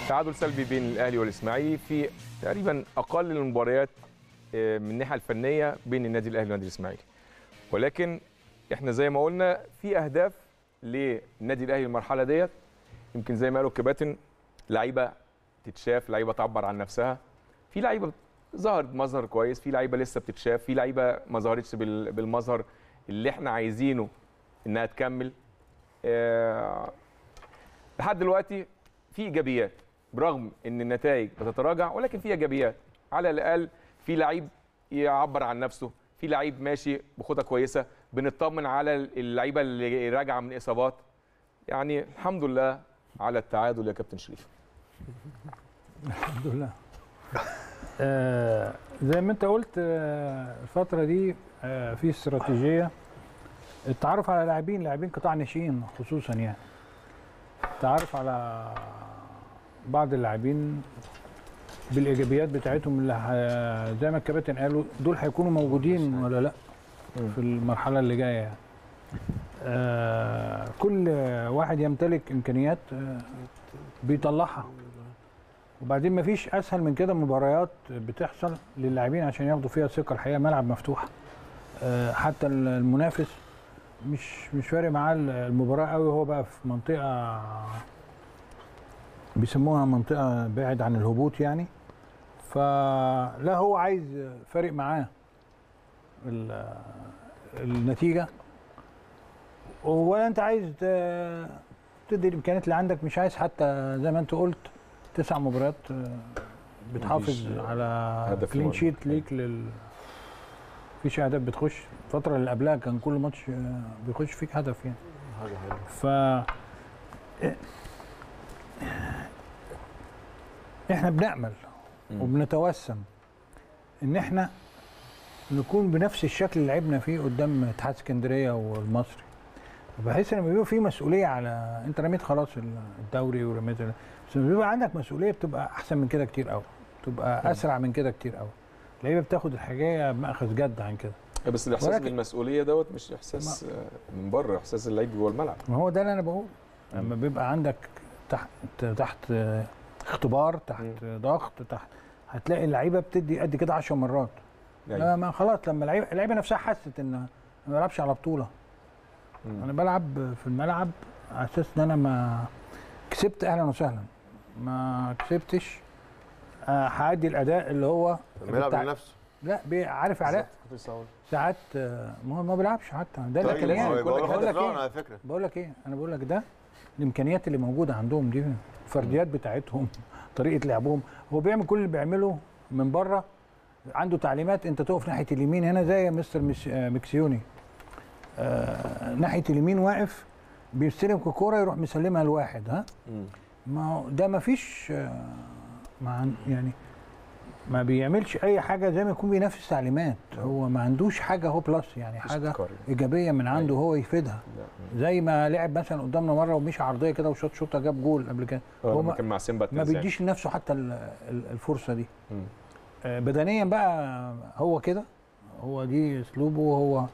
تعادل سلبي بين الاهلي والاسماعيلي في تقريبا اقل المباريات آه، من الناحيه الفنيه بين النادي الاهلي والنادي الاسماعيلي ولكن احنا زي ما قلنا في اهداف للنادي الاهلي المرحله ديت يمكن زي ما قالوا الكباتن لعيبه تتشاف لعيبه تعبر عن نفسها في لعيبه ظهرت مظهر كويس في لعيبه لسه بتتشاف في لعيبه ما ظهرتش بال- بالمظهر اللي احنا عايزينه انها تكمل آه، لحد دلوقتي في ايجابيات برغم ان النتائج بتتراجع ولكن في ايجابيات على الاقل في لعيب يعبر عن نفسه في لعيب ماشي بخطى كويسه بنطمن على اللعيبه اللي راجعه من اصابات يعني الحمد لله على التعادل يا كابتن شريف الحمد لله آه زي ما انت قلت آه الفتره دي آه في استراتيجيه التعرف على لاعبين لاعبين قطاع ناشئين خصوصا يعني التعرف على بعض اللاعبين بالايجابيات بتاعتهم اللي ه- زي ما الكباتن قالوا دول هيكونوا موجودين ولا لا في المرحله اللي جايه يعني. آه كل واحد يمتلك امكانيات آه بيطلعها وبعدين مفيش اسهل من كده مباريات بتحصل للاعبين عشان ياخدوا فيها ثقه الحقيقه ملعب مفتوح آه، حتى المنافس مش مش فارق معاه المباراه قوي هو بقى في منطقه بيسموها منطقه بعيد عن الهبوط يعني فلا هو عايز فارق معاه ال- النتيجه ولا انت عايز ت- تدي الامكانيات اللي عندك مش عايز حتى زي ما انت قلت تسع مباريات آه، بتحافظ مفيش على هدف كلين مرمى. شيت ليك لل مفيش اهداف بتخش الفتره اللي قبلها كان كل ماتش آه، بيخش فيك هدف يعني ف احنا بنأمل مم. وبنتوسم ان احنا نكون بنفس الشكل اللي لعبنا فيه قدام اتحاد اسكندريه والمصري بحيث ان لما بيبقى في مسؤوليه على انت رميت خلاص الدوري ورميت ال- بس لما بيبقى عندك مسؤوليه بتبقى احسن من كده كتير قوي تبقى اسرع من كده كتير قوي اللعيبه بتاخد الحاجه بمأخذ جد عن كده بس الاحساس ولكن- بالمسؤوليه دوت مش احساس آه، من بره احساس اللعيب جوه الملعب ما هو ده اللي انا بقول لما بيبقى عندك تحت تحت اختبار تحت ضغط تحت هتلاقي اللعيبه بتدي قد كده 10 مرات يعني لا ما خلاص لما اللعيبه اللعيبه نفسها حست ان انا ما بلعبش على بطوله مم. انا بلعب في الملعب على اساس ان انا ما كسبت اهلا وسهلا ما كسبتش آه، هادي الاداء اللي هو بيلعب بتاع- لنفسه لا بي- عارف علاء ساعات آه، ما هو ما بيلعبش حتى ده طيب، الامكانيات هو يبقى بقول واخد لك خسران ايه على فكره بقول لك ايه انا بقول لك ده الامكانيات اللي موجوده عندهم دي الفرديات بتاعتهم طريقه لعبهم هو بيعمل كل اللي بيعمله من بره عنده تعليمات انت تقف ناحيه اليمين هنا زي مستر مس- آه، مكسيوني آه ناحيه اليمين واقف بيستلم الكوره يروح مسلمها لواحد ها مم. ما هو ده ما فيش آه، ما عن- يعني ما بيعملش اي حاجه زي ما يكون بينفذ تعليمات هو ما عندوش حاجه هو بلس يعني مفيش حاجه ابتكار يعني. ايجابيه من عنده أيوة. هو يفيدها لا. زي ما لعب مثلا قدامنا مره ومشي عرضيه كده وشاط شوطه جاب جول قبل كده آه، هو لما ما, كان مع سيمبا ما التنزاني. بيديش لنفسه حتى ال- ال- الفرصه دي مم. آه، بدنيا بقى هو كده هو دي اسلوبه هو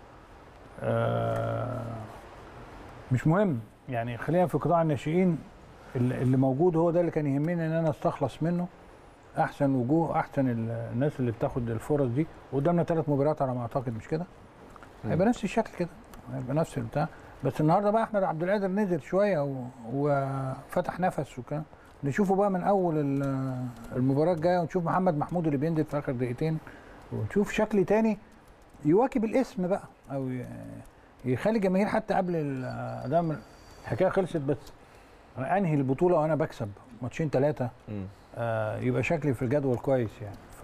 آه، مش مهم يعني خلينا في قطاع الناشئين اللي اللي موجود هو ده اللي كان يهمني ان انا استخلص منه احسن وجوه احسن ال- الناس اللي بتاخد الفرص دي قدامنا ثلاث مباريات على ما اعتقد مش كده هيبقى نفس الشكل كده هيبقى نفس البتاع بس النهارده بقى احمد عبد القادر نزل شويه و- وفتح نفس وكده نشوفه بقى من اول ال- المباراه الجايه ونشوف محمد محمود اللي بينزل في اخر دقيقتين ونشوف شكل تاني يواكب الاسم بقى او ي- يخلي الجماهير حتى قبل ال- ده الحكايه خلصت بس أنا انهي البطوله وانا بكسب ماتشين ثلاثه مم. آه يبقى شكلي في الجدول كويس يعني ف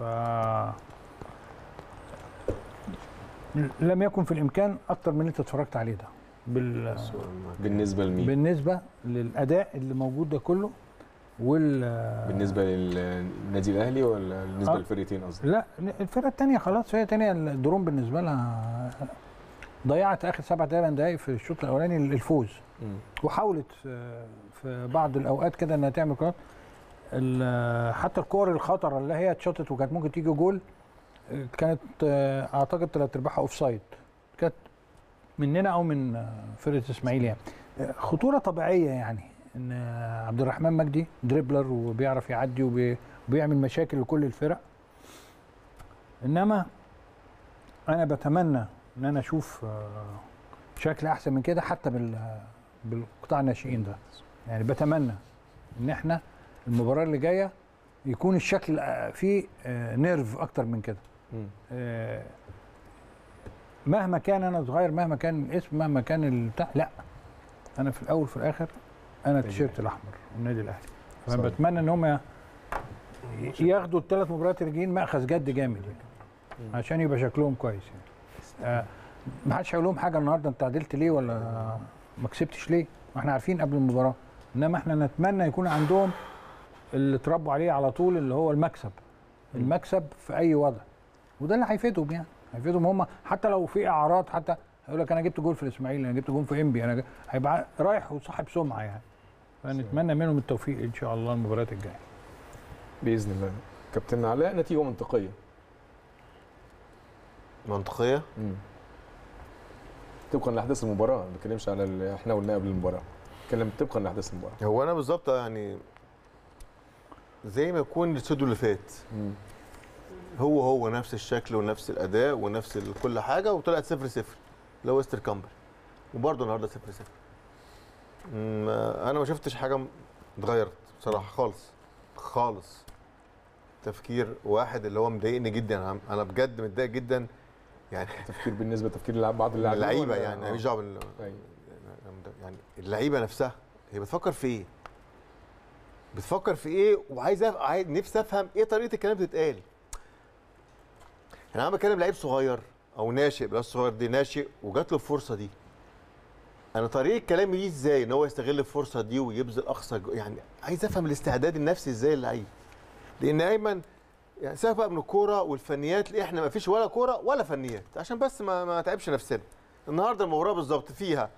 لم يكن في الامكان اكتر من اللي انت اتفرجت عليه ده بال... بالنسبه لمين بالنسبه للاداء اللي موجود ده كله وال بالنسبه للنادي الاهلي ولا بالنسبه آه. للفرقتين قصدي لا الفرقه الثانيه خلاص الفرقه الثانيه الدروم بالنسبه لها ضيعت اخر سبع ثمان دقائق في الشوط الاولاني الفوز مم. وحاولت في في بعض الاوقات كده انها تعمل كرات ال- حتى الكور الخطره اللي هي اتشطت وكانت ممكن تيجي جول آه، كانت آه، اعتقد ثلاث ارباعها اوف سايد كانت مننا او من آه، فرقه اسماعيل يعني آه، خطوره طبيعيه يعني ان عبد الرحمن مجدي دريبلر وبيعرف يعدي وبي- وبيعمل مشاكل لكل الفرق انما انا بتمنى ان انا اشوف آه، شكل احسن من كده حتى بال بالقطاع الناشئين ده يعني بتمنى ان احنا المباراه اللي جايه يكون الشكل آه، فيه آه، نيرف اكتر من كده مم. آه، مهما كان انا صغير مهما كان الاسم مهما كان البتاع لا انا في الاول في الاخر انا التيشيرت الاحمر النادي الاهلي فانا صحيح. بتمنى ان هم ياخدوا الثلاث مباريات اللي جايين ماخذ جد جامد يعني عشان يبقى شكلهم كويس يعني آه ما حدش هيقول لهم حاجه النهارده انت تعادلت ليه ولا ما كسبتش ليه ما احنا عارفين قبل المباراه انما احنا نتمنى يكون عندهم اللي اتربوا عليه على طول اللي هو المكسب المكسب في اي وضع وده اللي هيفيدهم يعني هيفيدهم هم حتى لو في اعراض حتى هيقول لك انا جبت جول في الاسماعيلي انا جبت جول في انبي انا ج- هيبقى رايح وصاحب سمعه يعني فنتمنى منهم التوفيق ان شاء الله المباريات الجايه باذن الله كابتن علاء نتيجه منطقيه منطقيه مم. طبقا لاحداث المباراه ما بتكلمش على اللي احنا قلناه قبل المباراه بتكلم طبقا لاحداث المباراه هو انا بالظبط يعني زي ما يكون الاستوديو اللي فات مم. هو هو نفس الشكل ونفس الاداء ونفس ال- كل حاجه وطلعت صفر صفر اللي هو استر كامبل وبرضه النهارده صفر صفر مم، انا ما شفتش حاجه م- اتغيرت بصراحه خالص خالص تفكير واحد اللي هو مضايقني جدا أنا- انا بجد متضايق جدا يعني تفكير بالنسبه لتفكير اللاعب بعض اللاعبين اللعيبه ولا- يعني آه. ماليش دعوه بال- أيوة. يعني اللعيبه نفسها هي بتفكر في ايه؟ بتفكر في ايه وعايز أف... عايز نفسي افهم ايه طريقه الكلام اللي بتتقال. يعني انا بكلم لعيب صغير او ناشئ بلاش صغير دي ناشئ وجات له الفرصه دي. انا طريقه كلامي دي ازاي ان هو يستغل الفرصه دي ويبذل اقصى جو- يعني عايز افهم الاستعداد النفسي ازاي اللعيب. لان ايمن يعني سيبك بقى من الكوره والفنيات اللي احنا ما فيش ولا كوره ولا فنيات عشان بس ما ما تعبش نفسنا. النهارده المباراه بالظبط فيها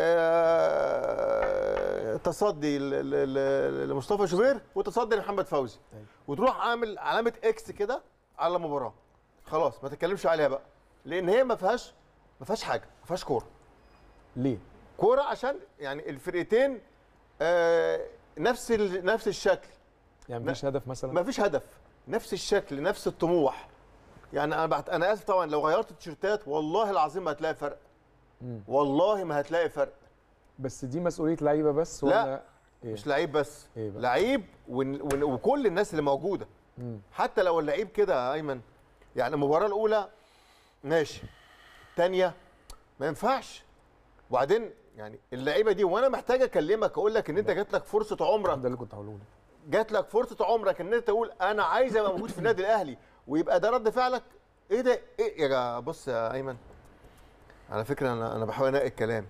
آه، تصدي ل- ل- ل- لمصطفى شوبير وتصدي لمحمد فوزي أيوة. وتروح عامل علامه اكس كده على المباراه خلاص ما تتكلمش عليها بقى لان هي ما فيهاش ما فيهاش حاجه ما فيهاش كوره ليه؟ كوره عشان يعني الفرقتين آه، نفس ال- نفس الشكل يعني مفيش هدف مثلا؟ ما فيش هدف نفس الشكل نفس الطموح يعني انا بعت انا اسف طبعا لو غيرت التيشيرتات والله العظيم ما هتلاقي فرق مم. والله ما هتلاقي فرق بس دي مسؤوليه لعيبه بس لا. ولا إيه؟ مش لعيب بس إيه بقى؟ لعيب ون... ون... وكل الناس اللي موجوده مم. حتى لو اللعيب كده يا ايمن يعني المباراه الاولى ماشي الثانيه ما ينفعش وبعدين يعني اللعيبه دي وانا محتاج اكلمك اقول لك ان انت جات لك فرصه عمرك ده اللي كنت هقوله لك جات لك فرصه عمرك ان انت تقول انا عايز ابقى موجود في النادي الاهلي ويبقى ده رد فعلك ايه ده ايه يا جا- بص يا ايمن على فكره انا انا بحاول انقي الكلام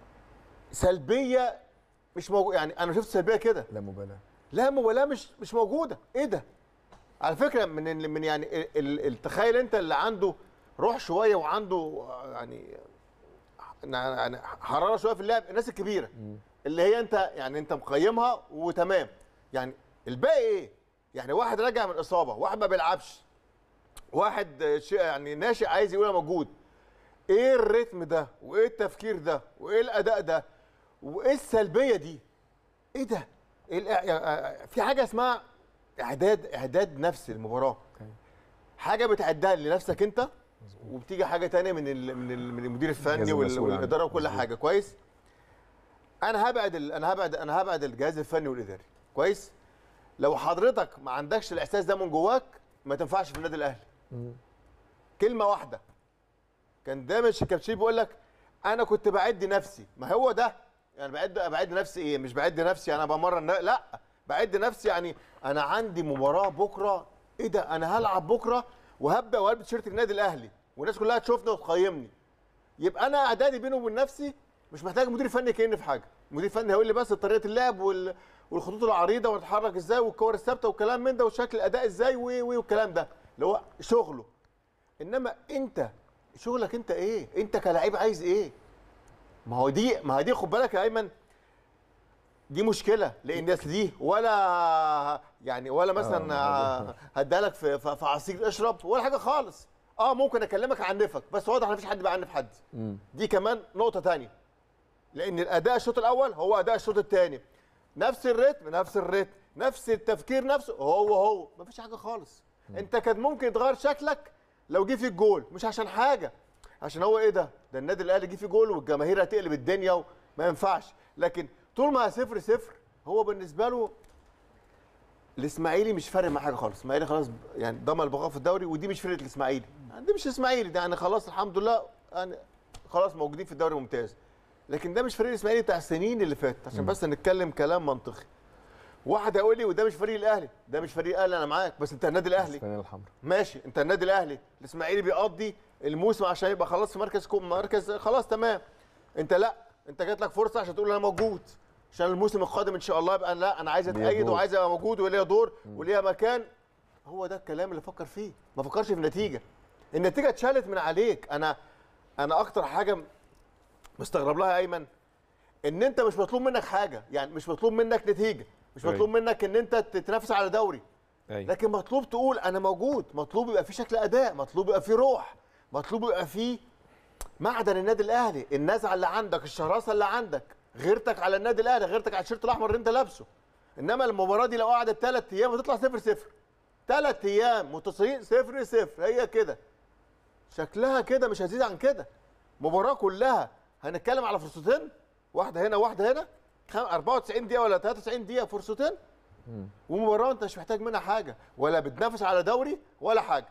سلبيه مش موجود يعني انا شفت سلبيه كده لا مبالاه لا مبالاه مش مش موجوده ايه ده على فكره من ال- من يعني ال- ال- ال- تخيل انت اللي عنده روح شويه وعنده يعني يعني حراره شويه في اللعب الناس الكبيره اللي هي انت يعني انت مقيمها وتمام يعني الباقي ايه يعني واحد راجع من اصابه واحد ما بيلعبش واحد شيء يعني ناشئ عايز يقول انا موجود ايه الريتم ده وايه التفكير ده وايه الاداء ده وايه السلبيه دي ايه ده إيه الإع- يعني في حاجه اسمها اعداد اعداد نفس المباراه أيوة. حاجه بتعدها لنفسك انت وبتيجي حاجه تانية من ال من, ال من المدير الفني الجهاز وال- المسؤول عنه. والاداره وكل مظبوط. حاجه كويس انا هبعد ال- انا هبعد انا هبعد الجهاز الفني والاداري كويس لو حضرتك ما عندكش الاحساس ده من جواك ما تنفعش في النادي الاهلي كلمه واحده كان دايما الكابتشي بيقول لك انا كنت بعد نفسي ما هو ده يعني بعد بعد نفسي ايه مش بعد نفسي انا بمرن لا بعد نفسي يعني انا عندي مباراه بكره ايه ده انا هلعب بكره وهبدا والبس تيشيرت النادي الاهلي والناس كلها تشوفني وتقيمني يبقى انا اعدادي بيني وبين نفسي مش محتاج مدير فني يكلمني في حاجه مدير فني هيقول لي بس طريقه اللعب وال... والخطوط العريضه ونتحرك ازاي والكور الثابته والكلام من ده وشكل الاداء ازاي و- و- والكلام ده اللي هو شغله انما انت شغلك انت ايه انت كلاعب عايز ايه ما هو دي ما هي دي خد بالك يا ايمن دي مشكله لان الناس دي ولا يعني ولا مثلا آه. هديها لك في في في عصير اشرب ولا حاجه خالص اه ممكن اكلمك عنفك بس واضح ان مفيش حد بيعنف حد مم. دي كمان نقطه تانية لان الاداء الشوط الاول هو اداء الشوط الثاني نفس الريتم نفس الريتم نفس التفكير نفسه هو هو مفيش حاجه خالص انت كان ممكن تغير شكلك لو جه فيك جول مش عشان حاجه عشان هو ايه ده ده النادي الاهلي جه فيه جول والجماهير هتقلب الدنيا وما ينفعش لكن طول ما صفر صفر هو بالنسبه له الاسماعيلي مش فارق معاه حاجه خالص الاسماعيلي خلاص يعني ضمن البقاء في الدوري ودي مش فرقه الاسماعيلي يعني دي مش اسماعيلي ده يعني خلاص الحمد لله يعني خلاص موجودين في الدوري ممتاز لكن ده مش فريق الاسماعيلي بتاع السنين اللي فاتت عشان بس نتكلم كلام منطقي واحد هيقول لي وده مش فريق الاهلي ده مش فريق الاهلي انا معاك بس انت النادي الاهلي الفانيله الحمراء ماشي انت النادي الاهلي الاسماعيلي بيقضي الموسم عشان يبقى خلاص في مركز كوم مركز خلاص تمام انت لا انت جات لك فرصه عشان تقول انا موجود عشان الموسم القادم ان شاء الله يبقى لا انا عايز ليا اتايد دور. وعايز ابقى موجود وليا دور وليا مكان هو ده الكلام اللي فكر فيه ما فكرش في النتيجه النتيجه اتشالت من عليك انا انا اكتر حاجه مستغرب لها يا ايمن ان انت مش مطلوب منك حاجه يعني مش مطلوب منك نتيجه مش أيوة. مطلوب منك ان انت تتنافس على دوري ايوه لكن مطلوب تقول انا موجود مطلوب يبقى في شكل اداء مطلوب يبقى في روح مطلوب يبقى في معدن النادي الاهلي النزعه اللي عندك الشراسه اللي عندك غيرتك على النادي الاهلي غيرتك على الشيرت الاحمر اللي انت لابسه انما المباراه دي لو قعدت ثلاث ايام هتطلع صفر صفر ثلاث ايام متصلين صفر صفر هي كده شكلها كده مش هزيد عن كده مباراه كلها هنتكلم على فرصتين واحده هنا واحده هنا خم- 94 دقيقه ولا 93 دقيقه فرصتين ومباراه انت مش محتاج منها حاجه ولا بتنافس على دوري ولا حاجه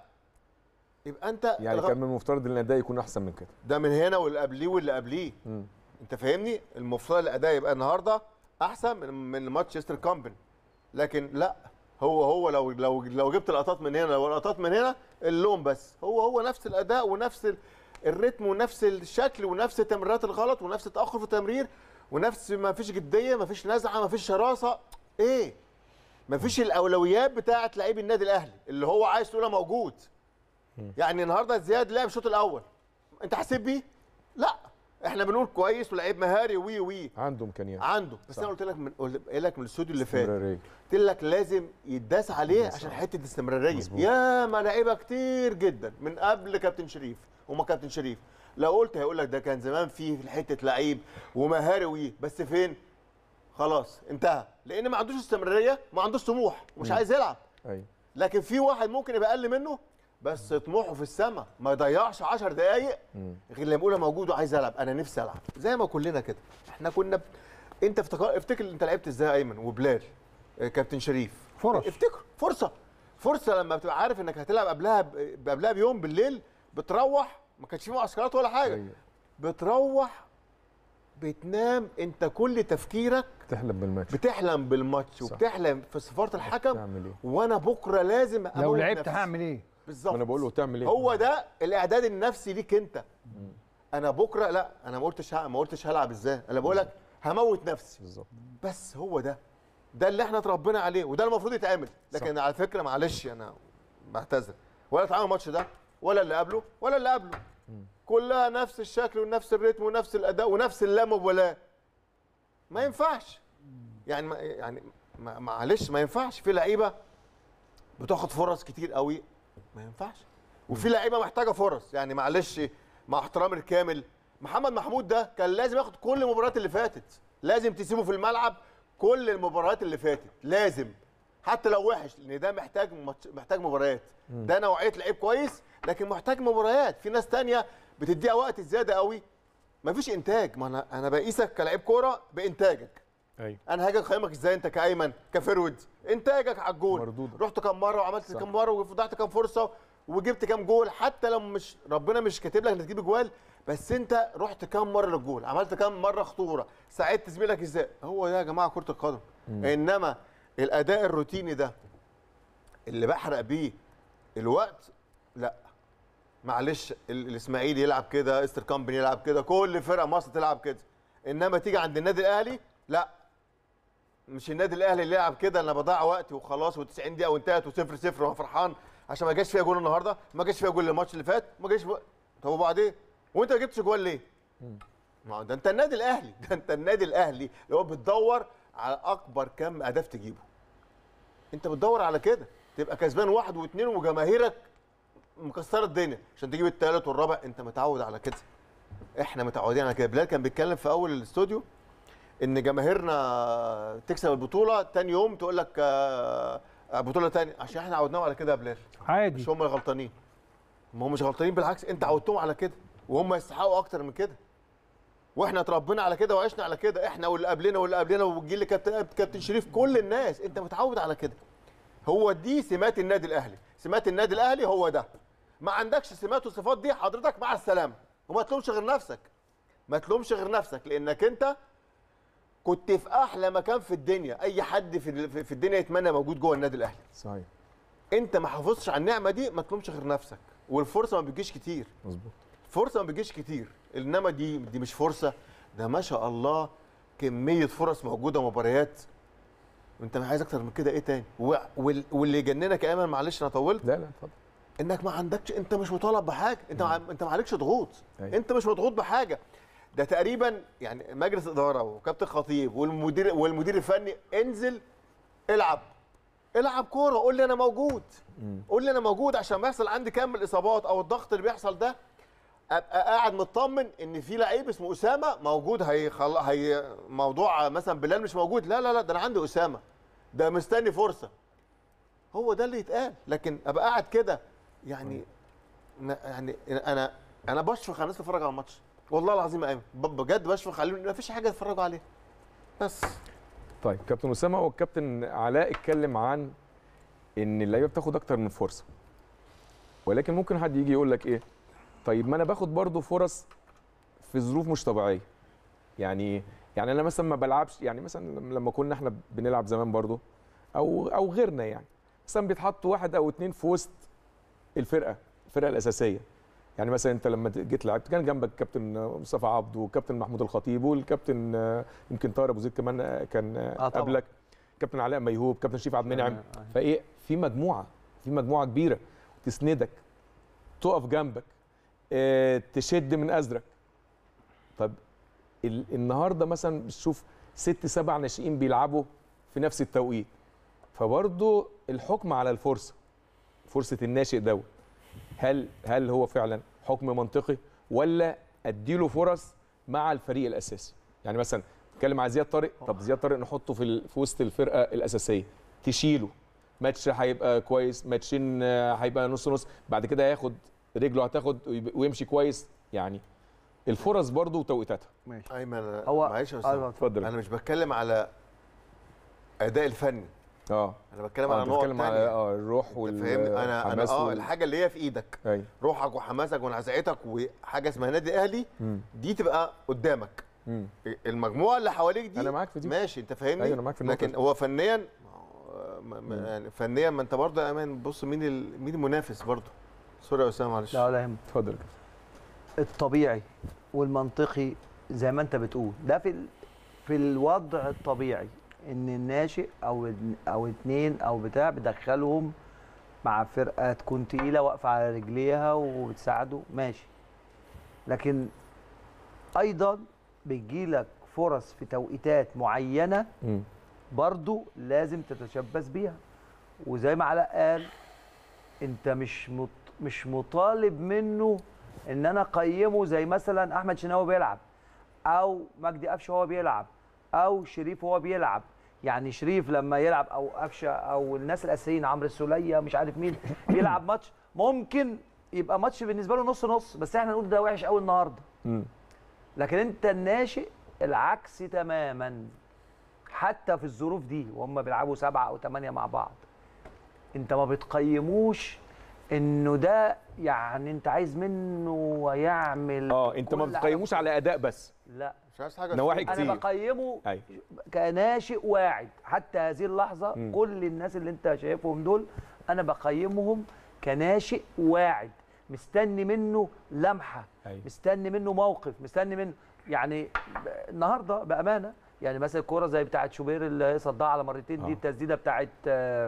يبقى انت يعني الغ- كان من المفترض ان الاداء يكون احسن من كده ده من هنا واللي قبليه واللي قبليه مم. انت فاهمني المفترض الاداء يبقى النهارده احسن من من ماتش استر كامبن لكن لا هو هو لو لو لو جبت لقطات من هنا لو لقطات من هنا اللون بس هو هو نفس الاداء ونفس ال- الريتم ونفس الشكل ونفس التمريرات الغلط ونفس التاخر في التمرير ونفس ما فيش جديه ما فيش نزعه ما فيش شراسه ايه ما فيش الاولويات بتاعه لعيب النادي الاهلي اللي هو عايز تقولها موجود يعني النهارده زياد لعب الشوط الاول انت حسيت بيه لا احنا بنقول كويس ولعيب مهاري وي وي عنده امكانيات عنده بس صح. انا قلت لك من قلت لك من الاستوديو اللي فات استمرارية. قلت لك لازم يتداس عليه يتداس عشان عليه. حته الاستمراريه مظبوط. يا ما لعيبه كتير جدا من قبل كابتن شريف وما كابتن شريف لو قلت هيقول لك ده كان زمان فيه في حته لعيب ومهاري وي بس فين خلاص انتهى لان ما عندوش استمراريه ما عندوش طموح ومش عايز يلعب ايوه لكن في واحد ممكن يبقى اقل منه بس طموحه في السماء ما يضيعش 10 دقايق مم. غير لما يقول أنا موجود وعايز العب انا نفسي العب زي ما كلنا كده احنا كنا ب... انت افتكر افتكر انت لعبت ازاي يا ايمن وبلال آه، كابتن شريف فرص. افتكر فرصه فرصه لما بتبقى عارف انك هتلعب قبلها ب... قبلها بيوم بالليل بتروح ما كانش في معسكرات ولا حاجه ايوه بتروح بتنام انت كل تفكيرك تحلم بالماتش بتحلم بالماتش صح. وبتحلم في صفاره الحكم تعمل ايه وانا بكره لازم لو أموت لعبت نفسي. هعمل ايه؟ بالظبط ما انا بقول له تعمل ايه هو ده الاعداد النفسي ليك انت انا بكره لا انا ما قلتش ه- ما قلتش هلعب ازاي انا بقول لك هموت نفسي بالظبط بس هو ده ده اللي احنا اتربينا عليه وده المفروض يتعمل لكن على فكره معلش انا بعتذر ولا اتعامل الماتش ده ولا اللي قبله ولا اللي قبله كلها نفس الشكل ونفس الريتم ونفس الاداء ونفس اللامبالاه ما ينفعش يعني ما يعني ما- معلش ما ينفعش في لعيبه بتاخد فرص كتير قوي ما ينفعش وفي لعيبه محتاجه فرص يعني معلش مع احترامي الكامل محمد محمود ده كان لازم ياخد كل المباريات اللي فاتت لازم تسيبه في الملعب كل المباريات اللي فاتت لازم حتى لو وحش لان ده محتاج ماتش- محتاج مباريات ده نوعيه لعيب كويس لكن محتاج مباريات في ناس تانية بتديها وقت زياده قوي مفيش انتاج ما انا انا بقيسك كلاعب كوره بانتاجك ايوه انا هاجي اقيمك ازاي انت كايمن كفرود انتاجك على الجول مردودة. رحت كام مره وعملت صح. كام مره وفتحت كام فرصه وجبت كام جول حتى لو مش ربنا مش كاتب لك انك تجيب جوال بس انت رحت كام مره للجول عملت كام مره خطوره ساعدت زميلك ازاي هو ده يا جماعه كره القدم انما الاداء الروتيني ده اللي بحرق بيه الوقت لا معلش ال- الاسماعيلي يلعب كده استر كامبني يلعب كده كل فرقه مصر تلعب كده انما تيجي عند النادي الاهلي لا مش النادي الاهلي اللي يلعب كده انا بضيع وقتي وخلاص و90 دقيقه وانتهت وصفر صفر وانا فرحان عشان ما جاش فيها جول النهارده ما جاش فيها جول الماتش اللي فات ما جاش في... طب وبعدين وانت ما جبتش جول ليه؟ ما هو ده انت النادي الاهلي ده انت النادي الاهلي اللي هو بتدور على اكبر كم اهداف تجيبه انت بتدور على كده تبقى كسبان واحد واثنين وجماهيرك مكسره الدنيا عشان تجيب الثالث والرابع انت متعود على كده احنا متعودين على كده بلال كان بيتكلم في اول الاستوديو ان جماهيرنا تكسب البطوله تاني يوم تقول لك آه، آه، بطوله تانية عشان احنا عودناهم على كده يا بلال عادي مش هم اللي غلطانين ما هم مش غلطانين بالعكس انت عودتهم على كده وهم يستحقوا اكتر من كده واحنا اتربينا على كده وعشنا على كده احنا واللي قبلنا واللي قبلنا والجيل اللي كابتن كابتن شريف كل الناس انت متعود على كده هو دي سمات النادي الاهلي سمات النادي الاهلي هو ده ما عندكش سمات والصفات دي حضرتك مع السلامه وما تلومش غير نفسك ما تلومش غير نفسك لانك انت كنت في احلى مكان في الدنيا اي حد في في الدنيا يتمنى موجود جوه النادي الاهلي صحيح انت ما حافظتش على النعمه دي ما تلومش غير نفسك والفرصه ما بتجيش كتير مظبوط فرصه ما بتجيش كتير انما دي دي مش فرصه ده ما شاء الله كميه فرص موجوده مباريات انت عايز اكتر من كده ايه تاني و- وال- واللي يجننك يا ايمن معلش انا طولت لا لا اتفضل انك ما عندكش انت مش مطالب بحاجه انت مع... انت ما عليكش ضغوط أيوة. انت مش مضغوط بحاجه ده تقريبا يعني مجلس اداره وكابتن خطيب والمدير والمدير الفني انزل العب العب كوره قول لي انا موجود قول لي انا موجود عشان ما يحصل عندي كم الاصابات او الضغط اللي بيحصل ده ابقى قاعد مطمن ان في لعيب اسمه اسامه موجود هيخل... هي موضوع مثلا بلال مش موجود لا لا لا ده انا عندي اسامه ده مستني فرصه هو ده اللي يتقال لكن ابقى قاعد كده يعني ن- يعني انا انا بشفق على الناس تتفرج على الماتش والله العظيم يا ايمن ب- بجد بشفق عليهم ما فيش حاجه يتفرجوا عليها بس طيب كابتن اسامه والكابتن علاء اتكلم عن ان اللعيبه بتاخد اكتر من فرصه ولكن ممكن حد يجي يقول لك ايه طيب ما انا باخد برضو فرص في ظروف مش طبيعيه يعني يعني انا مثلا ما بلعبش يعني مثلا لما كنا احنا بنلعب زمان برضو او او غيرنا يعني مثلا بيتحط واحد او اتنين في وسط الفرقه الفرقه الاساسيه يعني مثلا انت لما جيت لعبت كان جنبك كابتن مصطفى عبده وكابتن محمود الخطيب والكابتن آه، يمكن طاهر ابو زيد كمان آه، كان آه، آه طبعاً. قبلك كابتن علاء ميهوب كابتن شريف عبد المنعم آه، آه. فايه في مجموعه في مجموعه كبيره تسندك تقف جنبك آه، تشد من ازرك طب ال- النهارده مثلا بتشوف ست سبع ناشئين بيلعبوا في نفس التوقيت فبرضه الحكم على الفرصه فرصه الناشئ دوت هل هل هو فعلا حكم منطقي ولا اديله فرص مع الفريق الاساسي يعني مثلا نتكلم على زياد طارق طب زياد طارق نحطه في ال- في وسط الفرقه الاساسيه تشيله ماتش هيبقى كويس ماتشين آه، هيبقى نص نص بعد كده هياخد رجله هتاخد ويب- ويمشي كويس يعني الفرص برضه وتوقيتاتها ماشي ايمن هو معلش يا آه، استاذ اتفضل انا مش بتكلم على اداء الفني اه انا بتكلم آه، على أنت نقط بتتكلم على تانية اه الروح أنت فاهمني انا انا والحماس اه وال- الحاجه اللي هي في ايدك ايوه روحك وحماسك ونزعتك وحاجه اسمها نادي اهلي مم. دي تبقى قدامك مم. المجموعه اللي حواليك دي أنا معاك في دي. ماشي انت فاهمني أيوة، أنا معاك في النقطة لكن دي. هو فنيا ما- ما- يعني فنيا ما انت برضه يا امان بص مين ال- مين المنافس برضه سوري يا اسامه معلش لا ولا يهمك اتفضل الطبيعي والمنطقي زي ما انت بتقول ده في ال... في الوضع الطبيعي ان الناشئ او او اتنين او بتاع بدخلهم مع فرقه تكون تقيله واقفه على رجليها وبتساعده ماشي لكن ايضا بتجيلك فرص في توقيتات معينه مم. برضو لازم تتشبث بيها وزي ما علاء قال انت مش مط... مش مطالب منه ان انا اقيمه زي مثلا احمد شناوي بيلعب او مجدي قفشه وهو بيلعب او شريف وهو بيلعب يعني شريف لما يلعب او قفشه او الناس الاساسيين عمرو السوليه مش عارف مين بيلعب ماتش ممكن يبقى ماتش بالنسبه له نص نص بس احنا نقول ده وحش قوي النهارده مم. لكن انت الناشئ العكس تماما حتى في الظروف دي وهم بيلعبوا سبعة او ثمانية مع بعض انت ما بتقيموش انه ده يعني انت عايز منه يعمل اه انت ما كل بتقيموش على اداء بس لا مش عايز حاجه نواحي تقول. كتير. انا بقيمه ايوه كناشئ واعد حتى هذه اللحظه مم. كل الناس اللي انت شايفهم دول انا بقيمهم كناشئ واعد مستني منه لمحه ايوه مستني منه موقف مستني منه يعني ب- النهارده بامانه يعني مثلا الكوره زي بتاعه شوبير اللي هي صدها على مرتين دي آه. التسديده بتاعه آه،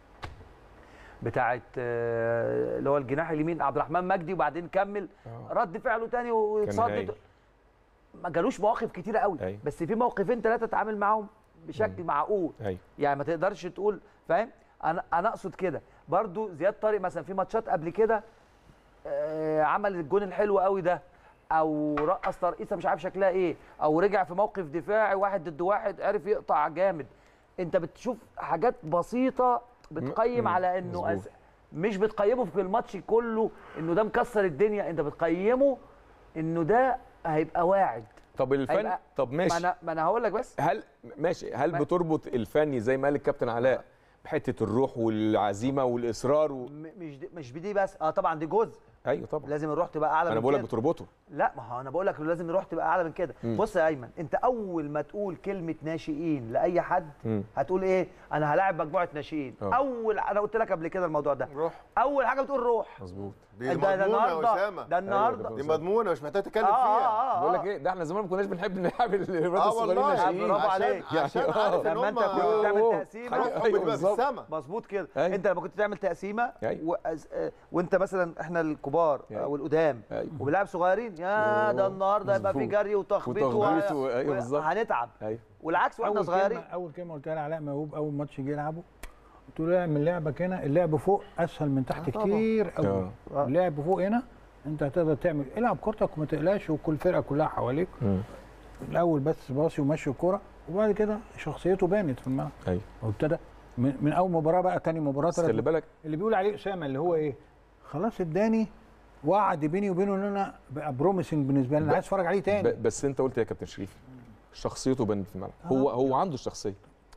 بتاعه آه، اللي هو الجناح اليمين عبد الرحمن مجدي وبعدين كمل آه. رد فعله تاني هايل. واتصدد ما جالوش مواقف كتيره قوي أيوة. بس في موقفين ثلاثه اتعامل معاهم بشكل معقول ايوه يعني ما تقدرش تقول فاهم انا انا اقصد كده برضو زياد طارق مثلا في ماتشات قبل كده آه، عمل الجون الحلو قوي ده او رقص ترقيصه مش عارف شكلها ايه او رجع في موقف دفاعي واحد ضد واحد عرف يقطع جامد انت بتشوف حاجات بسيطه بتقيم م- على انه مظبوط. أز... مش بتقيمه في الماتش كله انه ده مكسر الدنيا انت بتقيمه انه ده هيبقى واعد طب الفن هيبقى- طب ما ماشي انا ما انا هقول لك بس هل ماشي هل ما- بتربط الفني زي ما قال الكابتن علاء بحته الروح والعزيمه والاصرار و... م- مش دي مش بدي بس اه طبعا دي جزء ايوه طبعا لازم الروح تبقى اعلى انا من بقول لك كده. بتربطه لا ما هو انا بقول لك لازم الروح تبقى اعلى من كده مم. بص يا ايمن انت اول ما تقول كلمه ناشئين لاي حد مم. هتقول ايه انا هلاعب مجموعه ناشئين آه. اول انا قلت لك قبل كده الموضوع ده روح اول حاجه بتقول روح مظبوط دي انت ده مضمونه يا النهارده اسامه ده النهارده دي مضمونه مش محتاج تتكلم اه فيها اه بقول اه لك ايه ده احنا زمان ما كناش بنحب نلعب الولاد اه الصغيرين والله ناشئين برافو عشان عليك. عشان يعني عارف ان لما هم انت كنت تعمل أوه. تقسيمه أيوة، روحهم أيوة، بتبقى في بالظبط. السما مظبوط كده أيوة. انت لما كنت تعمل تقسيمه أيوة. و... آه، وانت مثلا احنا الكبار أيوة. او القدام أيوة. وبنلعب صغيرين يا ده أوه. النهارده هيبقى في مظبوط. جري وتخبيط وتخبيط و- أيوة بالظبط. هنتعب ايوه والعكس واحنا اول صغيرين كلمه اول كلمه قلتها لعلاء موهوب اول ماتش جه يلعبه قلت له اعمل لعبك هنا اللعب فوق اسهل من تحت آه طبعا. كتير قوي آه. آه. اللعب فوق هنا انت هتقدر تعمل العب كورتك وما تقلقش وكل فرقه كلها حواليك مم. الاول بس باصي ومشي الكوره وبعد كده شخصيته بانت في الملعب ايوه وابتدى من, من اول مباراه بقى تاني مباراه بس خلي بالك اللي بيقول عليه اسامه اللي هو ايه خلاص اداني وعد بيني وبينه ان انا بقى بروميسنج بالنسبه لي انا ب- عايز اتفرج عليه تاني ب- بس انت قلت يا كابتن شريف شخصيته بانت في الملعب هو هو عنده الشخصيه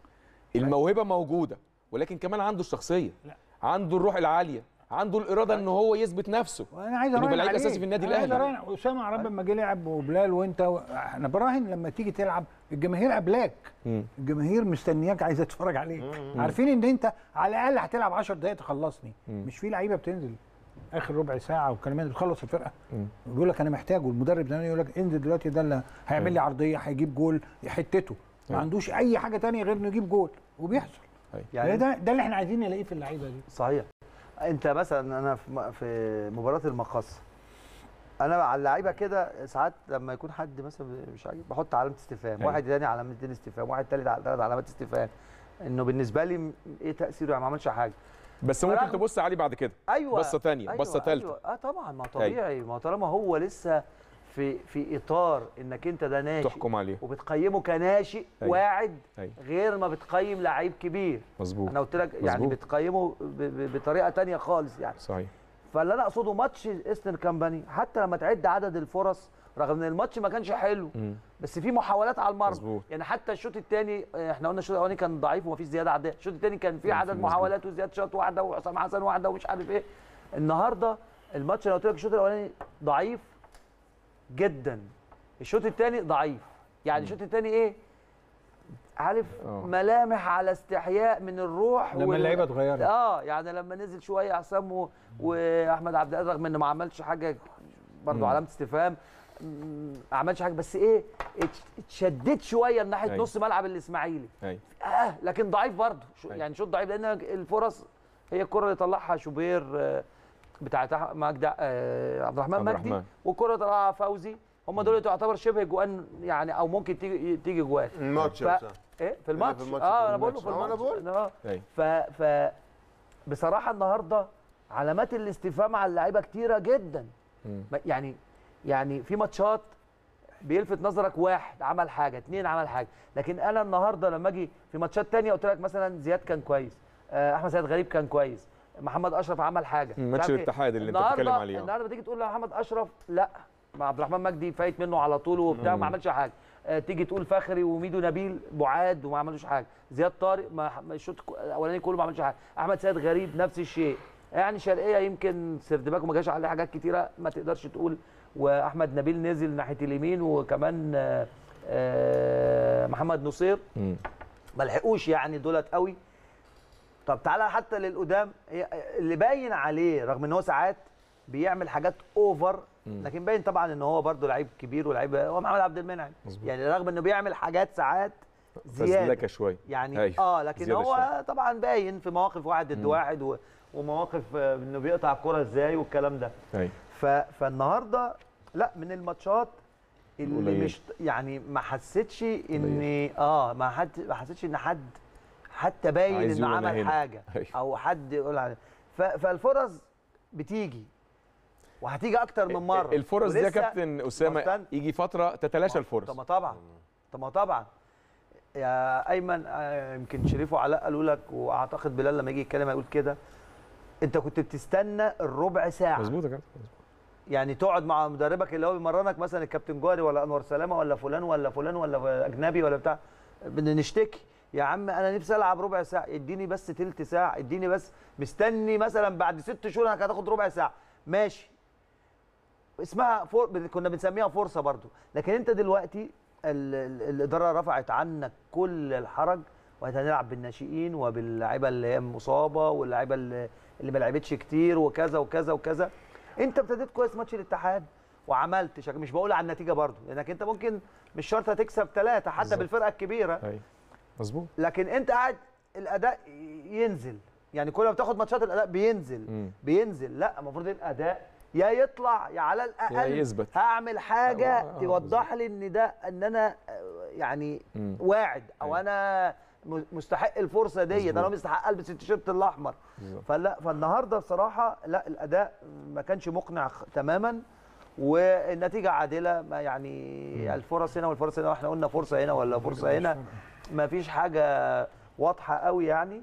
الموهبه موجوده ولكن كمان عنده الشخصيه لا. عنده الروح العاليه عنده الاراده ان هو يثبت نفسه وانا عايز إنه يبقى اراهن لعيب عليه أساسي في النادي أنا عايز الأهلي. أراهن. اسامه عرب لما جه لعب وبلال وانت و... انا براهن لما تيجي تلعب الجماهير قبلاك مم. الجماهير مستنياك عايزه تتفرج عليك عارفين ان انت على الاقل هتلعب 10 دقائق تخلصني مم. مش في لعيبه بتنزل اخر ربع ساعه والكلام ده بتخلص الفرقه مم. بيقول لك انا محتاجه المدرب ده يقول لك انزل دلوقتي ده اللي هيعمل لي عرضيه هيجيب جول حتته ما أيوة. عندوش اي حاجه تانية غير انه يجيب جول وبيحصل يعني ده ده اللي احنا عايزين نلاقيه في اللعيبه دي صحيح انت مثلا انا في م- في مباراه المقص انا على اللعيبه كده ساعات لما يكون حد مثلا مش عاجب بحط علامه استفهام أيوة. واحد تاني علامتين استفهام واحد تالت على ثلاث علامات استفهام انه بالنسبه لي م- ايه تاثيره يعني ما عملش حاجه بس ممكن فرغم- تبص عليه بعد كده ايوه بصة تانية، بصة تالتة. أيوة. اه طبعا ما طبيعي ما طالما هو لسه في في اطار انك انت ده ناشئ تحكم عليه وبتقيمه كناشئ أيوة. واعد أيوة. غير ما بتقيم لعيب كبير مظبوط انا قلت لك يعني مظبوط. بتقيمه ب- ب- بطريقه تانية خالص يعني صحيح فاللي انا اقصده ماتش ايسترن كامباني حتى لما تعد عدد الفرص رغم ان الماتش ما كانش حلو مم. بس في محاولات على المرمى مظبوط. يعني حتى الشوط الثاني احنا قلنا الشوط الاولاني كان ضعيف ومفيش زياده عاديه الشوط الثاني كان في كان في عدد مظبوط. محاولات وزياد شوط واحده وحسام حسن واحده ومش عارف ايه النهارده الماتش انا قلت لك الشوط الاولاني ضعيف جدا الشوط الثاني ضعيف يعني الشوط الثاني ايه عارف آه. ملامح على استحياء من الروح لما وال- اللعيبه اتغيرت اه يعني لما نزل شويه حسام و- واحمد عبد القادر رغم انه ما عملش حاجه برضه مم. علامه استفهام م- ما عملش حاجه بس ايه اتش- اتشددت شويه ناحيه أيوة. نص ملعب الاسماعيلي ايوه اه لكن ضعيف برضه شو- أيوة. يعني شوط ضعيف لان الفرص هي الكره اللي طلعها شوبير آه، بتاعت أح- مجدي آه، عبد الرحمن عبد مجدي الرحمن. والكره اللي طلعها فوزي هم دول تعتبر شبه جوان يعني او ممكن تيجي تيجي جوان الماتش ف- بس. ايه في الماتش, الماتش، اه في انا بقول له الماتش. في آه، أنا الماتش بقول. اه ايوه ف ف بصراحه النهارده علامات الاستفهام على اللعيبه كتيره جدا مم. ما- يعني يعني في ماتشات بيلفت نظرك واحد عمل حاجه اتنين عمل حاجه لكن انا النهارده لما اجي في ماتشات تانية قلت لك مثلا زياد كان كويس آه، احمد سيد غريب كان كويس محمد اشرف عمل حاجه مم، مش ماتش عارف إيه. الاتحاد اللي انت النهاردة- بتتكلم عليه آه. النهارده تيجي تقول لمحمد اشرف لا ما عبد الرحمن مجدي فايت منه على طول وبتاع مم. ما عملش حاجه آه، تيجي تقول فخري وميدو نبيل بعاد وما عملوش حاجه زياد طارق ما ما الشوط الاولاني كله ما عملش حاجه احمد سيد غريب نفس الشيء يعني شرقيه يمكن سردباك وما جاش عليه حاجات كتيره ما تقدرش تقول واحمد نبيل نزل ناحيه اليمين وكمان آه، آه، محمد نصير مم. ما لحقوش يعني دولت قوي طب تعالى حتى للقدام هي- اللي باين عليه رغم ان هو ساعات بيعمل حاجات اوفر مم. لكن باين طبعا ان هو برده لعيب كبير ولعيب هو محمد عبد المنعم مظبوط. يعني رغم انه بيعمل حاجات ساعات زياده فزلكه شويه يعني أيوة. اه لكن زيادة هو شوية. طبعا باين في مواقف واحد ضد مم. واحد و- ومواقف آه، انه بيقطع الكره ازاي والكلام ده ايوه ف... فالنهارده لا من الماتشات اللي قليل. مش يعني ما حسيتش ان اه ما حد ما حسيتش ان حد حتى باين عايز انه يقول أنا عمل هنا. حاجه أيوة. او حد يقول عليه ف... فالفرص بتيجي وهتيجي اكتر من مره الفرص دي يا ولسه- كابتن اسامه مستني. يجي فتره تتلاشى الفرص طب ما طبعا طب ما طبعا يا ايمن آه، يمكن شريف وعلاء قالوا لك واعتقد بلال لما يجي يتكلم هيقول كده انت كنت بتستنى الربع ساعه مظبوط يا كابتن يعني تقعد مع مدربك اللي هو بيمرنك مثلا الكابتن جوهري ولا انور سلامه ولا فلان ولا فلان ولا اجنبي ولا بتاع بنشتكي يا عم انا نفسي العب ربع ساعه اديني بس تلت ساعه اديني بس مستني مثلا بعد ست شهور انك هتاخد ربع ساعه ماشي اسمها فور... كنا بنسميها فرصه برضو لكن انت دلوقتي ال... ال... الاداره رفعت عنك كل الحرج وهنلعب بالناشئين وباللعيبه اللي هي مصابه واللعيبه اللي, اللي ما لعبتش كتير وكذا وكذا وكذا انت ابتديت كويس ماتش الاتحاد وعملت شك... مش بقول على النتيجه برضو لانك انت ممكن مش شرط هتكسب ثلاثه حتى بالظبط. بالفرقه الكبيره ايوه مظبوط لكن انت قاعد الاداء ينزل يعني كل ما بتاخد ماتشات الاداء بينزل مم. بينزل لا المفروض الاداء يا يطلع يا على الاقل يا يثبت. هعمل حاجه آه، آه، توضح لي ان ده ان انا آه، يعني مم. واعد او أيوة. انا م- مستحق الفرصه دي ده انا مظبوط. مستحق البس التيشيرت الاحمر بالظبط. فلا فالنهارده بصراحه لا الاداء ما كانش مقنع خ- تماما والنتيجه عادله ما يعني الفرص هنا والفرص هنا واحنا قلنا فرصه هنا ولا فرصه هنا ما فيش حاجه واضحه قوي يعني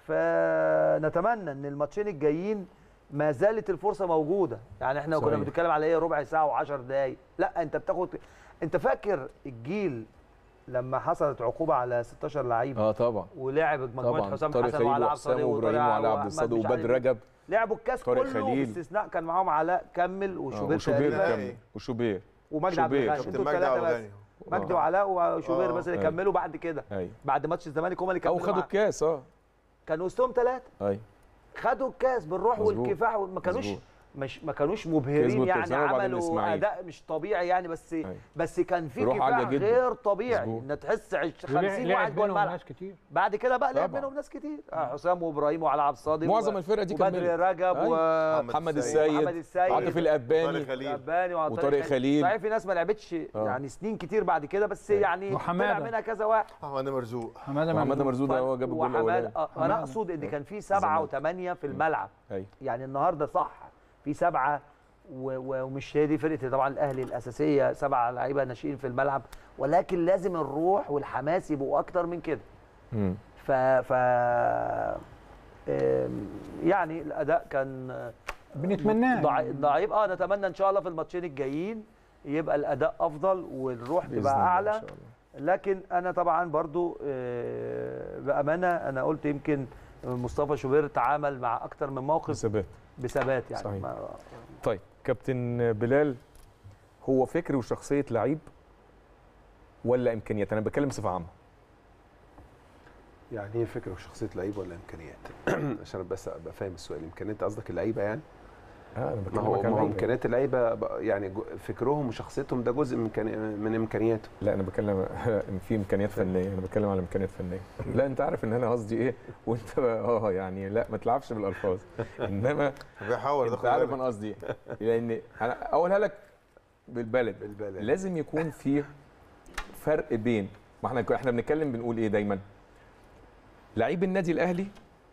فنتمنى ان الماتشين الجايين ما زالت الفرصه موجوده يعني احنا كنا صحيح. بنتكلم على ايه ربع ساعه و10 دقايق لا انت بتاخد انت فاكر الجيل لما حصلت عقوبه على 16 لعيب اه طبعا ولعب مجموعه طبعا حسام طارق حسن خليل وعلى عبد وحسام الصادق وابراهيم وعلى عبد وأحمد الصادق مش عارف وبدر إيه. رجب لعبوا الكاس طارق كله خليل. باستثناء كان معاهم علاء كمل آه، وشوبير وشوبير تقريباً. كمل وشوبير ومجدي عبد شوبير. الغني كابتن انتوا مجدي الثلاثه عبد بس الغني مجدي آه. وعلاء وشوبير آه، بس اللي أيوة. كملوا بعد كده ايوه بعد ماتش الزمالك هم اللي او كملوا خدوا معاه. الكاس اه كان وسطهم ثلاثه ايوه خدوا الكاس بالروح مظبوط. والكفاح ما كانوش مظبوط. مش ما كانوش كسبوا مبهرين يعني الترسانة وبعدين عملوا الإسماعيلي. اداء مش طبيعي يعني بس أيوة. بس كان في روح عالية كفاح جدا. غير طبيعي مظبوط. ان تحس عش- 50 لعب واحد جوه بينهم الملعب ناس كتير بعد كده بقى لعب طبعا. منهم ناس كتير آه، حسام وابراهيم وعلى عبد الصادق معظم و- الفرقة دي وبدر كملت. رجب أيوة. محمد محمد السيد محمد السيد عاطف الاباني طارق خليل. والاباني وطارق خليل. صحيح في ناس ما لعبتش آه. يعني سنين كتير بعد كده بس يعني طلع وحمادة. منها كذا واحد محمد مرزوق حماده محمد مرزوق. مرزوق ده هو جاب الجول وحماد الاولاني آه، انا اقصد ان كان في سبعه وثمانيه في الملعب ايوه يعني النهارده صح في سبعه و- و- ومش هي دي فرقه طبعا الاهلي الاساسيه سبعه لعيبه ناشئين في الملعب ولكن لازم الروح والحماس يبقوا اكتر من كده مم. ف ف آم، يعني الاداء كان بنتمناه ضعي- ضعيف اه نتمنى ان شاء الله في الماتشين الجايين يبقى الاداء افضل والروح بإذن تبقى الله إن اعلى شاء الله. لكن انا طبعا برضو آه، بامانه انا قلت يمكن مصطفى شوبير تعامل مع اكتر من موقف ثبات بثبات يعني صحيح. ما- طيب كابتن بلال هو فكر وشخصيه لعيب ولا امكانيات انا بتكلم بصفه عامه يعني هي فكره وشخصيه لعيب ولا امكانيات عشان بس ابقى فاهم السؤال امكانيات قصدك اللعيبه يعني اه انا ما بكلمك هو عن ما هو لعيب. امكانيات اللعيبه بقى- يعني جو- فكرهم وشخصيتهم ده جزء من إمكاني- من امكانياته لا انا بتكلم ان في امكانيات فنيه انا بتكلم على امكانيات فنيه لا انت عارف ان انا قصدي ايه وانت اه يعني لا ما تلعبش بالالفاظ انما بيحاول انت عارف انا قصدي ايه لان انا اقولها لك بالبلد بالبلد. لازم يكون في فرق بين ما احنا احنا بنتكلم بنقول ايه دايما لعيب النادي الاهلي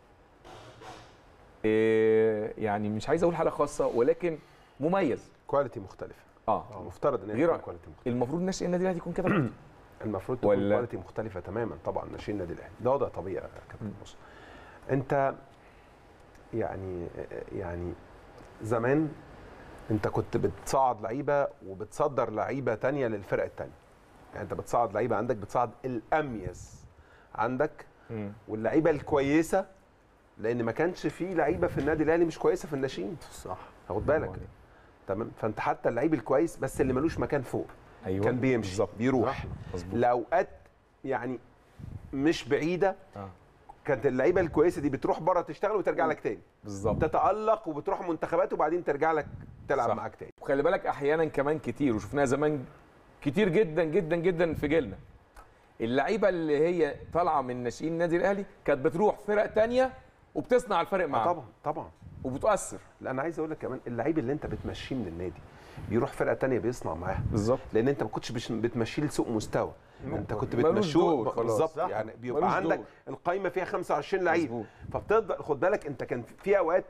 إيه يعني مش عايز اقول حاجه خاصه ولكن مميز كواليتي مختلفه اه مفترض ان هي غير- تكون كواليتي مختلفه المفروض ناشئ النادي الاهلي يكون كده برضه. المفروض تكون ولا- كواليتي مختلفه تماما طبعا ناشئين النادي الاهلي ده وضع طبيعي يا كابتن بص انت يعني يعني زمان انت كنت بتصعد لعيبه وبتصدر لعيبه تانية للفرقه التانية يعني انت بتصعد لعيبه عندك بتصعد الاميز عندك مم. واللعيبه الكويسه لان ما كانش في لعيبه في النادي الاهلي مش كويسه في الناشئين صح خد بالك برافو عليك. تمام فانت حتى اللعيب الكويس بس اللي ملوش مكان فوق ايوه كان بيمشي بالظبط بيروح مظبوط لاوقات يعني مش بعيده آه. كانت اللعيبه الكويسه دي بتروح بره تشتغل وترجع لك تاني بالظبط تتالق وبتروح منتخبات وبعدين ترجع لك تلعب صح. معاك تاني وخلي بالك احيانا كمان كتير وشفناها زمان كتير جدا جدا جدا في جيلنا اللعيبه اللي هي طالعه من ناشئين النادي الاهلي كانت بتروح فرق تانية وبتصنع الفرق آه معاها طبعا طبعا وبتؤثر لا انا عايز اقول لك كمان اللعيب اللي انت بتمشيه من النادي بيروح فرقه تانية بيصنع معاها بالظبط لان انت ما كنتش بش- بتمشيه لسوق مستوى انت كنت ملوش بتمشيه دور ب- خلاص. بالظبط صح. يعني بيبقى ملوش عندك دور. القايمه فيها 25 لعيب مظبوط. فبتقدر خد بالك انت كان في اوقات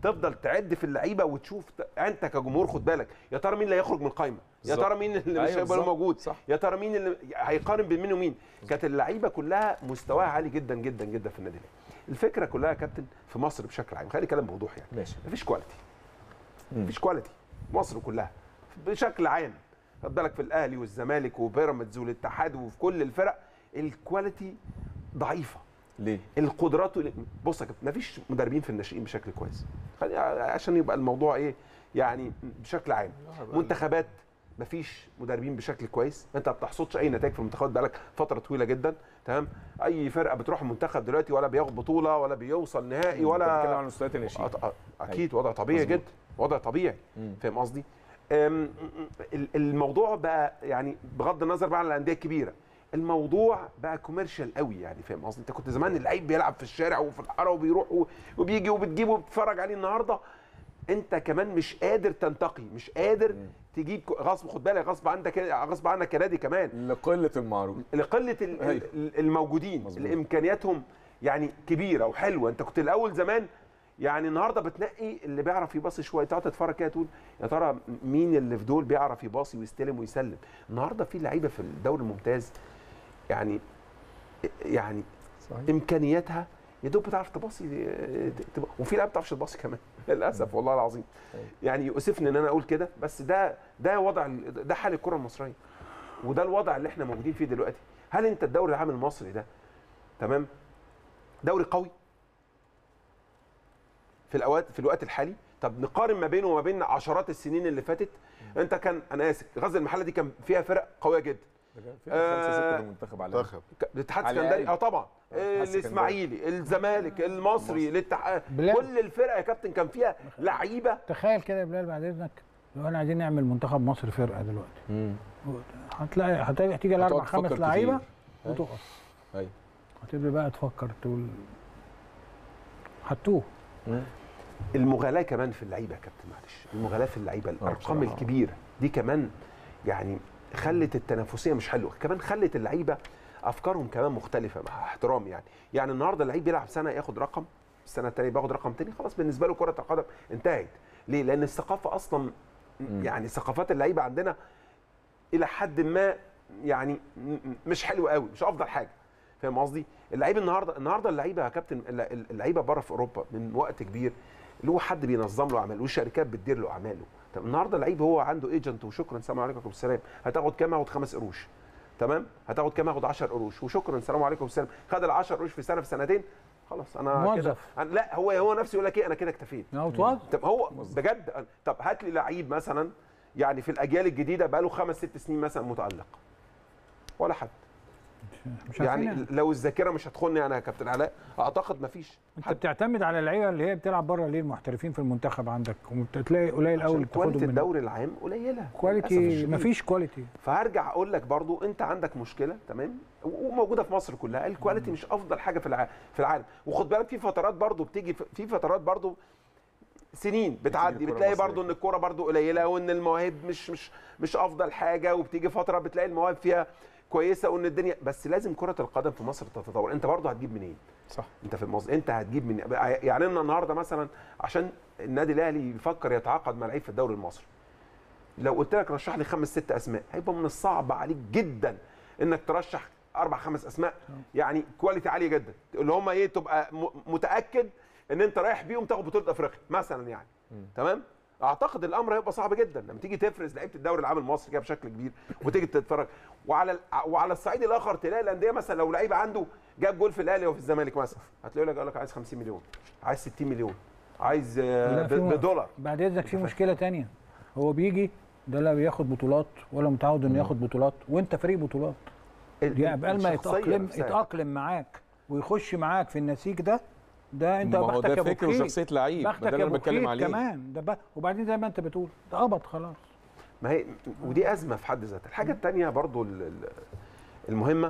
تفضل تعد في اللعيبه وتشوف ت- انت كجمهور خد بالك يا ترى مين اللي هيخرج من القايمه يا بالظبط. ترى مين اللي مش أيوة هيبقى بالظبط. موجود صح. يا ترى مين اللي هيقارن بين مين ومين كانت اللعيبه كلها مستواها عالي جدا جدا جدا في النادي الاهلي الفكره كلها يا كابتن في مصر بشكل عام خلي كلام بوضوح يعني ماشي مفيش كواليتي مم. مفيش كواليتي مصر كلها بشكل عام خد بالك في الاهلي والزمالك وبيراميدز والاتحاد وفي كل الفرق الكواليتي ضعيفه ليه؟ القدرات وال- بص يا كابتن مفيش مدربين في الناشئين بشكل كويس خلي عشان يبقى الموضوع ايه يعني بشكل عام منتخبات مفيش مدربين بشكل كويس انت ما بتحصدش اي نتائج في المنتخبات بقالك فتره طويله جدا تمام اي فرقه بتروح المنتخب دلوقتي ولا بياخد بطوله ولا بيوصل نهائي بتتكلم ولا عن مستويات الناشئين أط- أ- اكيد وضع طبيعي مظبوط. جدا وضع طبيعي مم. فاهم قصدي أم، ال- الموضوع بقى يعني بغض النظر بقى عن الانديه الكبيره الموضوع بقى كوميرشال قوي يعني فاهم قصدي انت كنت زمان اللعيب بيلعب في الشارع وفي الحاره وبيروح و- وبيجي وبتجيبه وبتتفرج عليه النهارده انت كمان مش قادر تنتقي مش قادر تجيب كو- غصب خد بالك غصب عنك غصب عنك كنادي كمان لقله المعروض لقله ال- أيوة. ال- الموجودين مظبوط. الامكانياتهم يعني كبيره وحلوه انت كنت الاول زمان يعني النهارده بتنقي اللي بيعرف يباصي شويه تقعد تتفرج كده تقول يا ترى مين اللي في دول بيعرف يباصي ويستلم ويسلم النهارده في لعيبه في الدوري الممتاز يعني يعني صحيح امكانياتها يا دوب بتعرف تباصي اه، تبقى- وفي لعيبه ما بتعرفش تباصي كمان للاسف والله العظيم أيوة. يعني يؤسفني ان انا اقول كده بس ده ده وضع ال- ده حال الكره المصريه وده الوضع اللي احنا موجودين فيه دلوقتي هل انت الدوري العام المصري ده تمام دوري قوي في الاوقات في الوقت الحالي طب نقارن ما بينه وما بين عشرات السنين اللي فاتت انت كان انا اسف غزل المحله دي كان فيها فرق قويه جدا ده كان فيها خمسه آه، سته من المنتخب على الأقل. منتخب ك- الاتحاد على السكندري الأقل. اه طبعا آه، الاتحاد الاسماعيلي الزمالك المصري الاتحاد بلال. كل الفرق يا كابتن كان فيها لعيبه تخيل كده يا بلال بعد اذنك لو احنا عايزين نعمل منتخب مصر فرقه دلوقتي هتلاقي هتلاقي هتيجي الاربع هتقعد خمس تفكر لعيبه كتير. أيوة. وتقف ايوه هتبدا بقى تفكر تقول هتوه المغالاه كمان في اللعيبه يا كابتن معلش المغالاه في اللعيبه الارقام بصراحة. الكبيره دي كمان يعني خلت التنافسيه مش حلوه كمان خلت اللعيبه افكارهم كمان مختلفه مع احترامي يعني يعني النهارده اللعيب بيلعب سنه ياخد رقم السنه الثانيه بياخد رقم تاني خلاص بالنسبه له كره القدم انتهت ليه لان الثقافه اصلا يعني ثقافات اللعيبه عندنا الى حد ما يعني م- م- مش حلوه قوي مش افضل حاجه فاهم قصدي اللعيب النهارده النهارده اللعيبه يا كابتن الل- اللعيبه بره في اوروبا من وقت كبير له حد بينظم له اعماله وشركات بتدير له اعماله طب النهارده اللعيب هو عنده ايجنت وشكرا سلام عليكم السلام هتاخد كام هاخد خمس قروش تمام هتاخد كام هاخد 10 قروش وشكرا سلام عليكم السلام خد ال 10 قروش في سنه في سنتين خلاص انا كده موظف. أنا- لا هو هو نفسه يقول لك ايه انا كده اكتفيت او توظف طب هو بجد طب هات لي لعيب مثلا يعني في الاجيال الجديده بقى له خمس ست سنين مثلا متالق ولا حد مش يعني يعني لو الذاكره مش هتخوني انا يا كابتن علاء اعتقد ما فيش انت بتعتمد على اللعيبه اللي هي بتلعب بره ليه المحترفين في المنتخب عندك وبتلاقي قليل قوي اللي كواليتي بتاخدهم من الدوري العام قليله للأسف كواليتي الشديد. مفيش كواليتي فهرجع اقول لك برضو انت عندك مشكله تمام و- وموجوده في مصر كلها الكواليتي مش افضل حاجه في الع- في العالم وخد بالك في فترات برضو بتيجي في- في فترات برضو سنين بتعدي الكرة بتلاقي المصرية. برضو ان الكوره برضو قليله وان المواهب مش مش مش افضل حاجه وبتيجي فتره بتلاقي المواهب فيها كويسه وان الدنيا بس لازم كره القدم في مصر تتطور انت برضو هتجيب منين صح انت في مصر انت هتجيب من يعني انا النهارده مثلا عشان النادي الاهلي يفكر يتعاقد مع لعيب في الدوري المصري لو قلت لك رشح لي خمس ست اسماء هيبقى من الصعب عليك جدا انك ترشح اربع خمس اسماء يعني كواليتي عاليه جدا اللي هم ايه تبقى م- متاكد ان انت رايح بيهم تاخد بطوله افريقيا مثلا يعني تمام اعتقد الامر هيبقى صعب جدا لما تيجي تفرز لعيبه الدوري العام المصري كده بشكل كبير وتيجي تتفرج وعلى ال- وعلى الصعيد الاخر تلاقي الانديه مثلا لو لعيب عنده جاب جول في الاهلي وفي الزمالك مثلا هتلاقي لك يقول لك عايز 50 مليون عايز 60 مليون عايز آه، لا، في ب- م- بدولار بعد اذنك في مشكله تانية هو بيجي ده لا بياخد بطولات ولا متعود انه ياخد بطولات وانت فريق بطولات دي قبل ما الشخصية يتاقلم نفسها. يتاقلم معاك ويخش معاك في النسيج ده ده انت ما هو بختك ده يا فكر بوكيت. وشخصيه لعيب ما بختك ده اللي يا انا بتكلم بوكيت عليه كمان ده بقى وبعدين زي ما انت بتقول ده قبض خلاص ما هي ودي ازمه في حد ذاتها الحاجه الثانيه برضو ال- ال- المهمه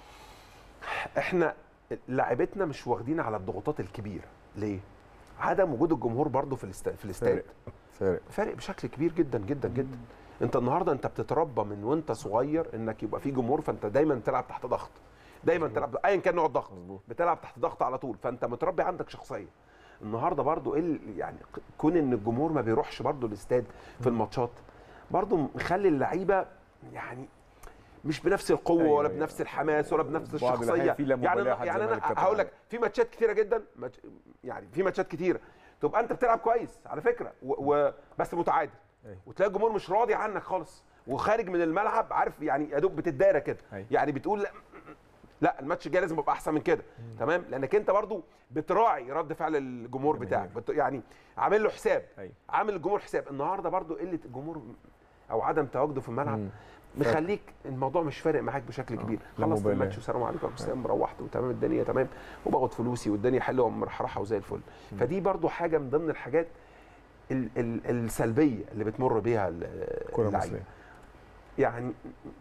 احنا لاعبتنا مش واخدين على الضغوطات الكبيره ليه عدم وجود الجمهور برضو في الاست... في الاستاد فارق فارق بشكل كبير جدا جدا جدا انت النهارده انت بتتربى من وانت صغير انك يبقى في جمهور فانت دايما تلعب تحت ضغط دايما تلعب ايا كان نوع الضغط مظبوط. بتلعب تحت ضغط على طول فانت متربي عندك شخصيه النهارده برضو ايه ال- يعني ق- كون ان الجمهور ما بيروحش برضو الاستاد في الماتشات برضو مخلي اللعيبه يعني مش بنفس القوه أيوة، ولا أيوة. بنفس الحماس ولا بنفس بعض الأحيان الشخصيه في لا يعني مبالاة أنا- حتى يعني زمالك انا كابتن هقول لك علي. في ماتشات كتيره جدا ماتش- يعني في ماتشات كتيره تبقى انت بتلعب كويس على فكره و... و... بس متعادل أيوة. وتلاقي الجمهور مش راضي عنك خالص وخارج من الملعب عارف يعني يا دوب بتتدارى كده أيوة. يعني بتقول لا لا الماتش الجاي لازم يبقى احسن من كده تمام لانك انت برضو بتراعي رد فعل الجمهور بتاعك بت... يعني عامل له حساب أيوة. عامل الجمهور حساب النهارده برضو قله الجمهور او عدم تواجده في الملعب مم. مخليك الموضوع مش فارق معاك بشكل كبير لا خلصت مبالاة. الماتش والسلام عليكم يا حسام روحت وتمام الدنيا تمام وباخد فلوسي والدنيا حلوه ومرحرحه وزي الفل فدي برضو حاجه من ضمن الحاجات ال ال السلبيه اللي بتمر بيها ال- الكره اللعيبة. المصريه يعني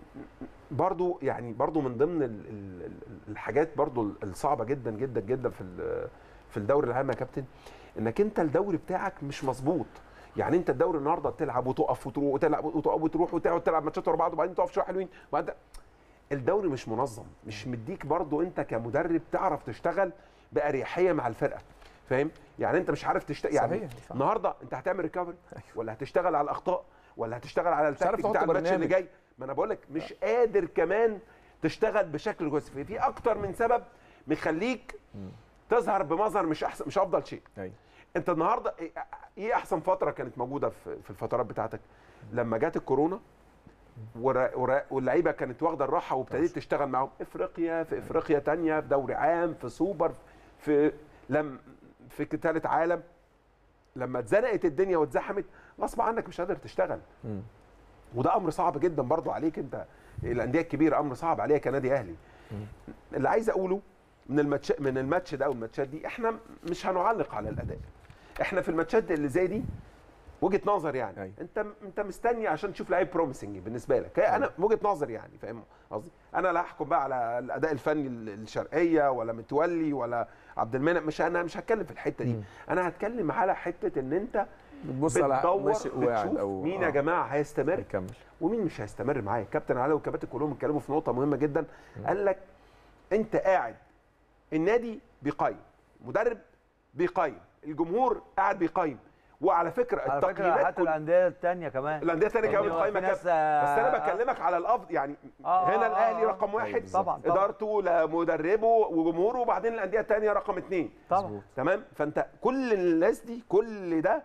برضو يعني برضو من ضمن ال ال ال الحاجات برضو الصعبه جدا جدا جدا في ال- في الدوري العام يا كابتن انك انت الدوري بتاعك مش مظبوط يعني انت الدوري النهارده تلعب وتقف وتروح وتلعب وتقف وتروح وتقعد تلعب ماتشات ورا بعض وبعدين تقف شويه حلوين وبعدين الدوري مش منظم مش مديك برضو انت كمدرب تعرف تشتغل باريحيه مع الفرقه فاهم يعني انت مش عارف تشتغل يعني صحيح، صح. النهارده انت هتعمل ريكفري ولا هتشتغل على الاخطاء ولا هتشتغل على عارف التكتيك تحط بتاع الماتش اللي برنامج. جاي ما انا بقول لك مش قادر كمان تشتغل بشكل كويس في في اكتر من سبب مخليك تظهر بمظهر مش احسن مش افضل شيء ايوه انت النهارده ايه- ايه احسن فتره كانت موجوده في في الفترات بتاعتك لما جت الكورونا ورا- ورا- واللعيبه كانت واخده الراحه وابتديت تشتغل معاهم افريقيا في افريقيا تانية في دوري عام في سوبر في لم في ثالث عالم لما اتزنقت الدنيا واتزحمت غصب عنك مش قادر تشتغل مم. وده امر صعب جدا برضو عليك انت الانديه الكبيره امر صعب عليها كنادي اهلي اللي عايز اقوله من الماتش من الماتش ده والماتشات دي احنا مش هنعلق على الاداء احنا في الماتشات اللي زي دي وجهه نظر يعني أيوة. انت انت مستني عشان تشوف لعيب بروميسنج بالنسبه لك هي انا وجهه نظر يعني فاهم قصدي انا لا احكم بقى على الاداء الفني ال- الشرقيه ولا متولي ولا عبد المنعم مش انا مش هتكلم في الحته دي مم. انا هتكلم على حته ان انت بتبص على بتدور ماشي وقاعد بتشوف او مين يا آه، جماعه هيستمر يكمل ومين مش هيستمر معايا الكابتن علاء والكباتن كلهم اتكلموا في نقطه مهمه جدا قال لك انت قاعد النادي بيقيم مدرب بيقيم الجمهور قاعد بيقيم وعلى فكره على فكره التقييمات حتى كل... الانديه الثانيه كمان الانديه الثانيه كمان يعني هو بتقيم في يا ناس، كابتن. بس انا آه، بكلمك على الافضل يعني آه، هنا آه، الاهلي آه. رقم واحد بالظبط. طبعا طبعا ادارته لمدربه وجمهوره وبعدين الانديه الثانيه رقم اثنين طبعا تمام فانت كل الناس دي كل ده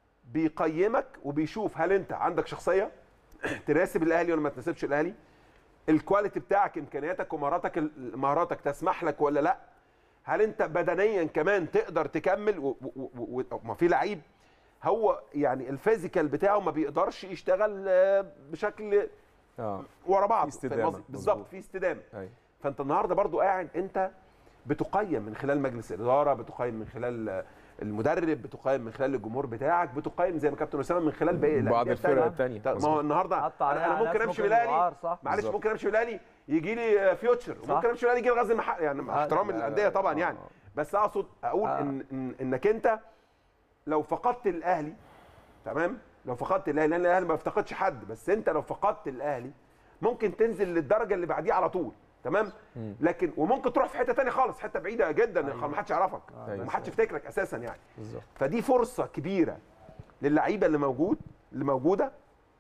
بيقيمك وبيشوف هل انت عندك شخصيه تناسب الاهلي ولا ما تناسبش الاهلي الكواليتي بتاعك امكانياتك ومهاراتك مهاراتك تسمح لك ولا لا هل انت بدنيا كمان تقدر تكمل و- و- و- و- ما في لعيب هو يعني الفيزيكال بتاعه ما بيقدرش يشتغل آه، بشكل اه ورا بعض في استدامة، فاهم قصدي؟ بالظبط مظبوط. في استدامه ايوه فانت النهارده برضو قاعد انت بتقيم من خلال مجلس الاداره بتقيم من خلال المدرب بتقيم من خلال الجمهور بتاعك بتقيم زي ما كابتن اسامه من خلال باقي بعض الأندية الفرق التانية. التانية طب ما هو النهارده حط انا, عليها أنا ممكن ناس امشي من ممكن الاهلي يعار، صح معلش بالظبط. ممكن امشي من الاهلي يجي لي فيوتشر صح. ممكن امشي من الاهلي يجي لي غزل المحل يعني مع آه، احترام لا، الانديه طبعا آه. يعني بس اقصد اقول آه. إن, إن انك انت لو فقدت الاهلي تمام لو فقدت الاهلي لان الاهلي ما بيفتقدش حد بس انت لو فقدت الاهلي ممكن تنزل للدرجه اللي بعديها على طول تمام مم. لكن وممكن تروح في حته تانية خالص حته بعيده جدا ما حدش يعرفك أيوة. ما حدش يفتكرك اساسا يعني بالظبط فدي فرصه كبيره للعيبه اللي موجود اللي موجوده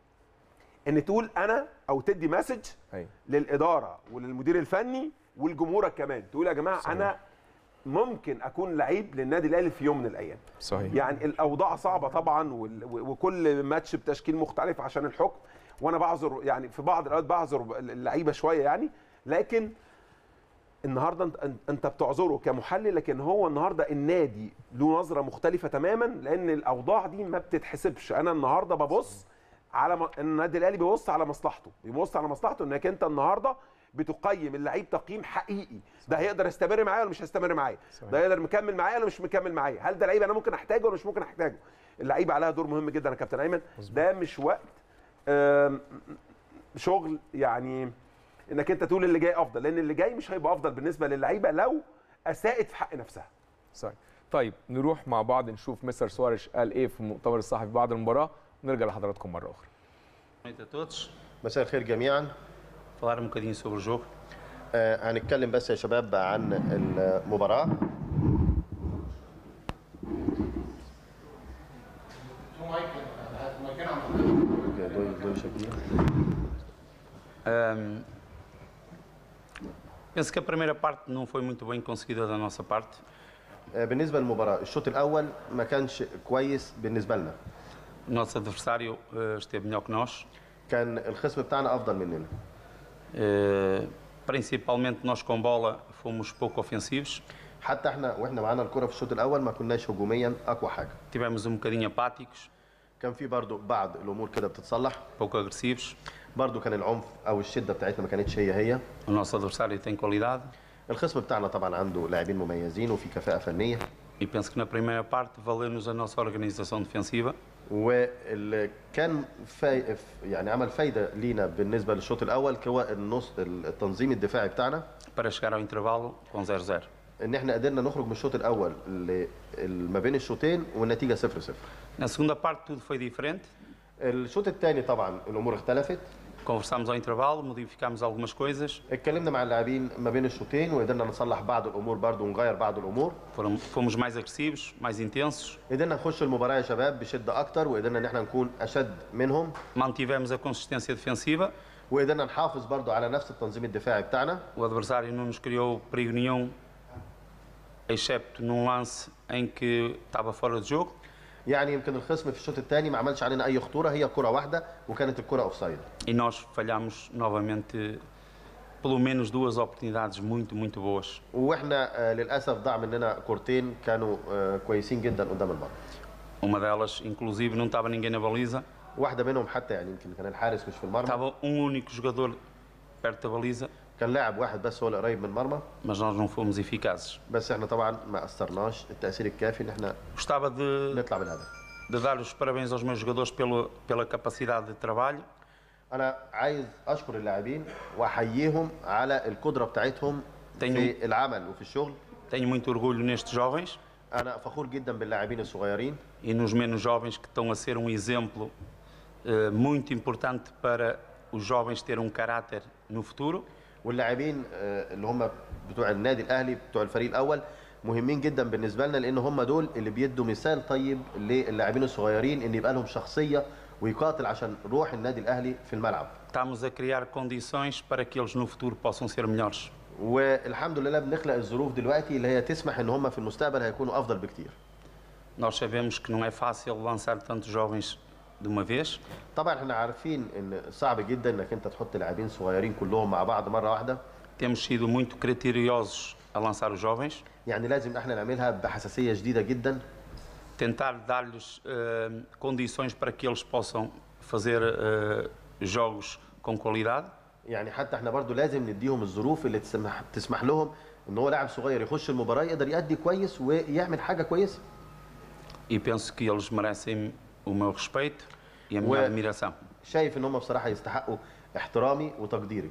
ان تقول انا او تدي مسج ايوه للاداره وللمدير الفني والجمهورك كمان تقول يا جماعه صحيح. انا ممكن اكون لعيب للنادي الاهلي في يوم من الايام صحيح يعني الاوضاع صعبه طبعا وال- و- وكل ماتش بتشكيل مختلف عشان الحكم وانا بعذر يعني في بعض الاوقات بعذر اللعيبه شويه يعني لكن النهارده انت أنت- انت بتعذره كمحلل لكن هو النهارده النادي له نظره مختلفه تماما لان الاوضاع دي ما بتتحسبش انا النهارده ببص على م... النادي الاهلي بيبص على مصلحته بيبص على مصلحته انك انت النهارده بتقيم اللعيب تقييم حقيقي ده هيقدر يستمر معايا ولا مش هيستمر معايا صحيح. ده يقدر مكمل معايا ولا مش مكمل معايا هل ده لعيب انا ممكن احتاجه ولا مش ممكن احتاجه اللعيبه عليها دور مهم جدا يا كابتن ايمن ده مش وقت آم، شغل يعني انك انت تقول اللي جاي افضل لان اللي جاي مش هيبقى افضل بالنسبه للعيبه لو اساءت في حق نفسها صحيح طيب نروح مع بعض نشوف مستر سواريش قال ايه في المؤتمر الصحفي بعد المباراه ونرجع لحضراتكم مره اخرى Boa noite a todos. مساء الخير جميعا Falar um bocadinho sobre o jogo. آه هنتكلم بس يا شباب عن المباراة Ahm, penso que a primeira parte não foi muito bem conseguida da nossa parte. آه، بالنسبه للمباراه الشوط الاول ما كانش كويس بالنسبه لنا O nosso adversário eh, esteve melhor que nós. كان الخصم بتاعنا افضل مننا Eh, principalmente nós com bola fomos pouco ofensivos. حتى احنا واحنا معانا الكره في الشوط الاول ما كناش هجوميا اقوى حاجه Tivemos um bocadinho apáticos, كان في برضو بعض الامور كده بتتصلح pouco agressivos. برضو كان العنف او الشده بتاعتنا ما كانتش هي هي O nosso adversário tem qualidade الخصم بتاعنا طبعا عنده لاعبين مميزين وفي كفاءه فنيه e penso que na primeira parte valeu-nos a nossa organização defensiva واللي كان فاي... يعني عمل فايده لينا بالنسبه للشوط الاول هو النص التنظيم الدفاعي بتاعنا para chegar ao intervalo com 0-0. ان احنا قدرنا نخرج من الشوط الاول ل- ما بين الشوطين والنتيجه 0 0 Na segunda parte tudo foi diferente. الشوط الثاني طبعا الامور اختلفت Conversámos ao intervalo, modificámos algumas coisas, اتكلمنا مع اللاعبين ما بين الشوطين وقدرنا نصلح بعض الامور برضو ونغير بعض الامور foram, fomos mais agressivos, mais intensos, قدرنا نخش المباراه يا شباب بشده اكتر وقدرنا ان احنا نكون اشد منهم mantivemos a consistência defensiva, وقدرنا نحافظ برضو على نفس التنظيم الدفاعي بتاعنا o adversário não nos criou perigo nenhum, excepto num lance em que estava fora de jogo. يعني يمكن الخصم في الشوط الثاني ما عملش علينا اي خطوره هي كره واحده وكانت الكره اوفسايد E nós falhámos novamente pelo menos duas oportunidades muito, muito boas. واحنا آه، للاسف ضاع مننا كورتين كانوا آه، كويسين جدا قدام المرمى Uma delas, inclusive, não estava ninguém na baliza, واحده منهم حتى يعني يمكن كان الحارس مش في المرمى estava um único jogador perto da baliza, كان لاعب واحد بس هو اللي قريب من المرمى mas nós não fomos eficazes. بس احنا طبعا ما اثرناش التاثير الكافي ان احنا Gostava de, نطلع بالهدف de dar os parabéns aos meus jogadores pelo, pela capacidade de trabalho, انا عايز اشكر اللاعبين واحييهم على القدره بتاعتهم في العمل وفي الشغل Tenho muito orgulho nestes jovens انا فخور جدا باللاعبين الصغيرين e nos menos jovens que estão a ser um exemplo eh, muito importante para os jovens terem um caráter no futuro. واللاعبين آه، اللي هم بتوع النادي الاهلي بتوع الفريق الاول مهمين جدا بالنسبه لنا لان هم دول اللي بيدوا مثال طيب للاعبين الصغيرين ان يبقى لهم شخصيه ويقاتل عشان روح النادي الاهلي في الملعب Estamos a criar condições para que eles no futuro possam ser melhores. والحمد لله بنخلق الظروف دلوقتي اللي هي تسمح ان هم في المستقبل هيكونوا افضل بكتير Nós sabemos que não é fácil lançar tantos jovens de uma vez, طبعا احنا عارفين ان صعب جدا انك انت تحط لاعبين صغيرين كلهم مع بعض مره واحده temos sido muito criteriosos a lançar os jovens, يعني لازم احنا نعملها بحساسيه شديده جدا tentar dar-lhes eh, condições para que eles possam fazer eh, jogos com qualidade. يعني حتى احنا برضو لازم نديهم الظروف اللي تسمح تسمح لهم ان هو لاعب صغير يخش المباراه يقدر يأدي كويس ويعمل حاجه كويسه E penso que eles merecem o meu respeito e a minha Ué. admiração. شايف ان هم بصراحه يستحقوا احترامي وتقديري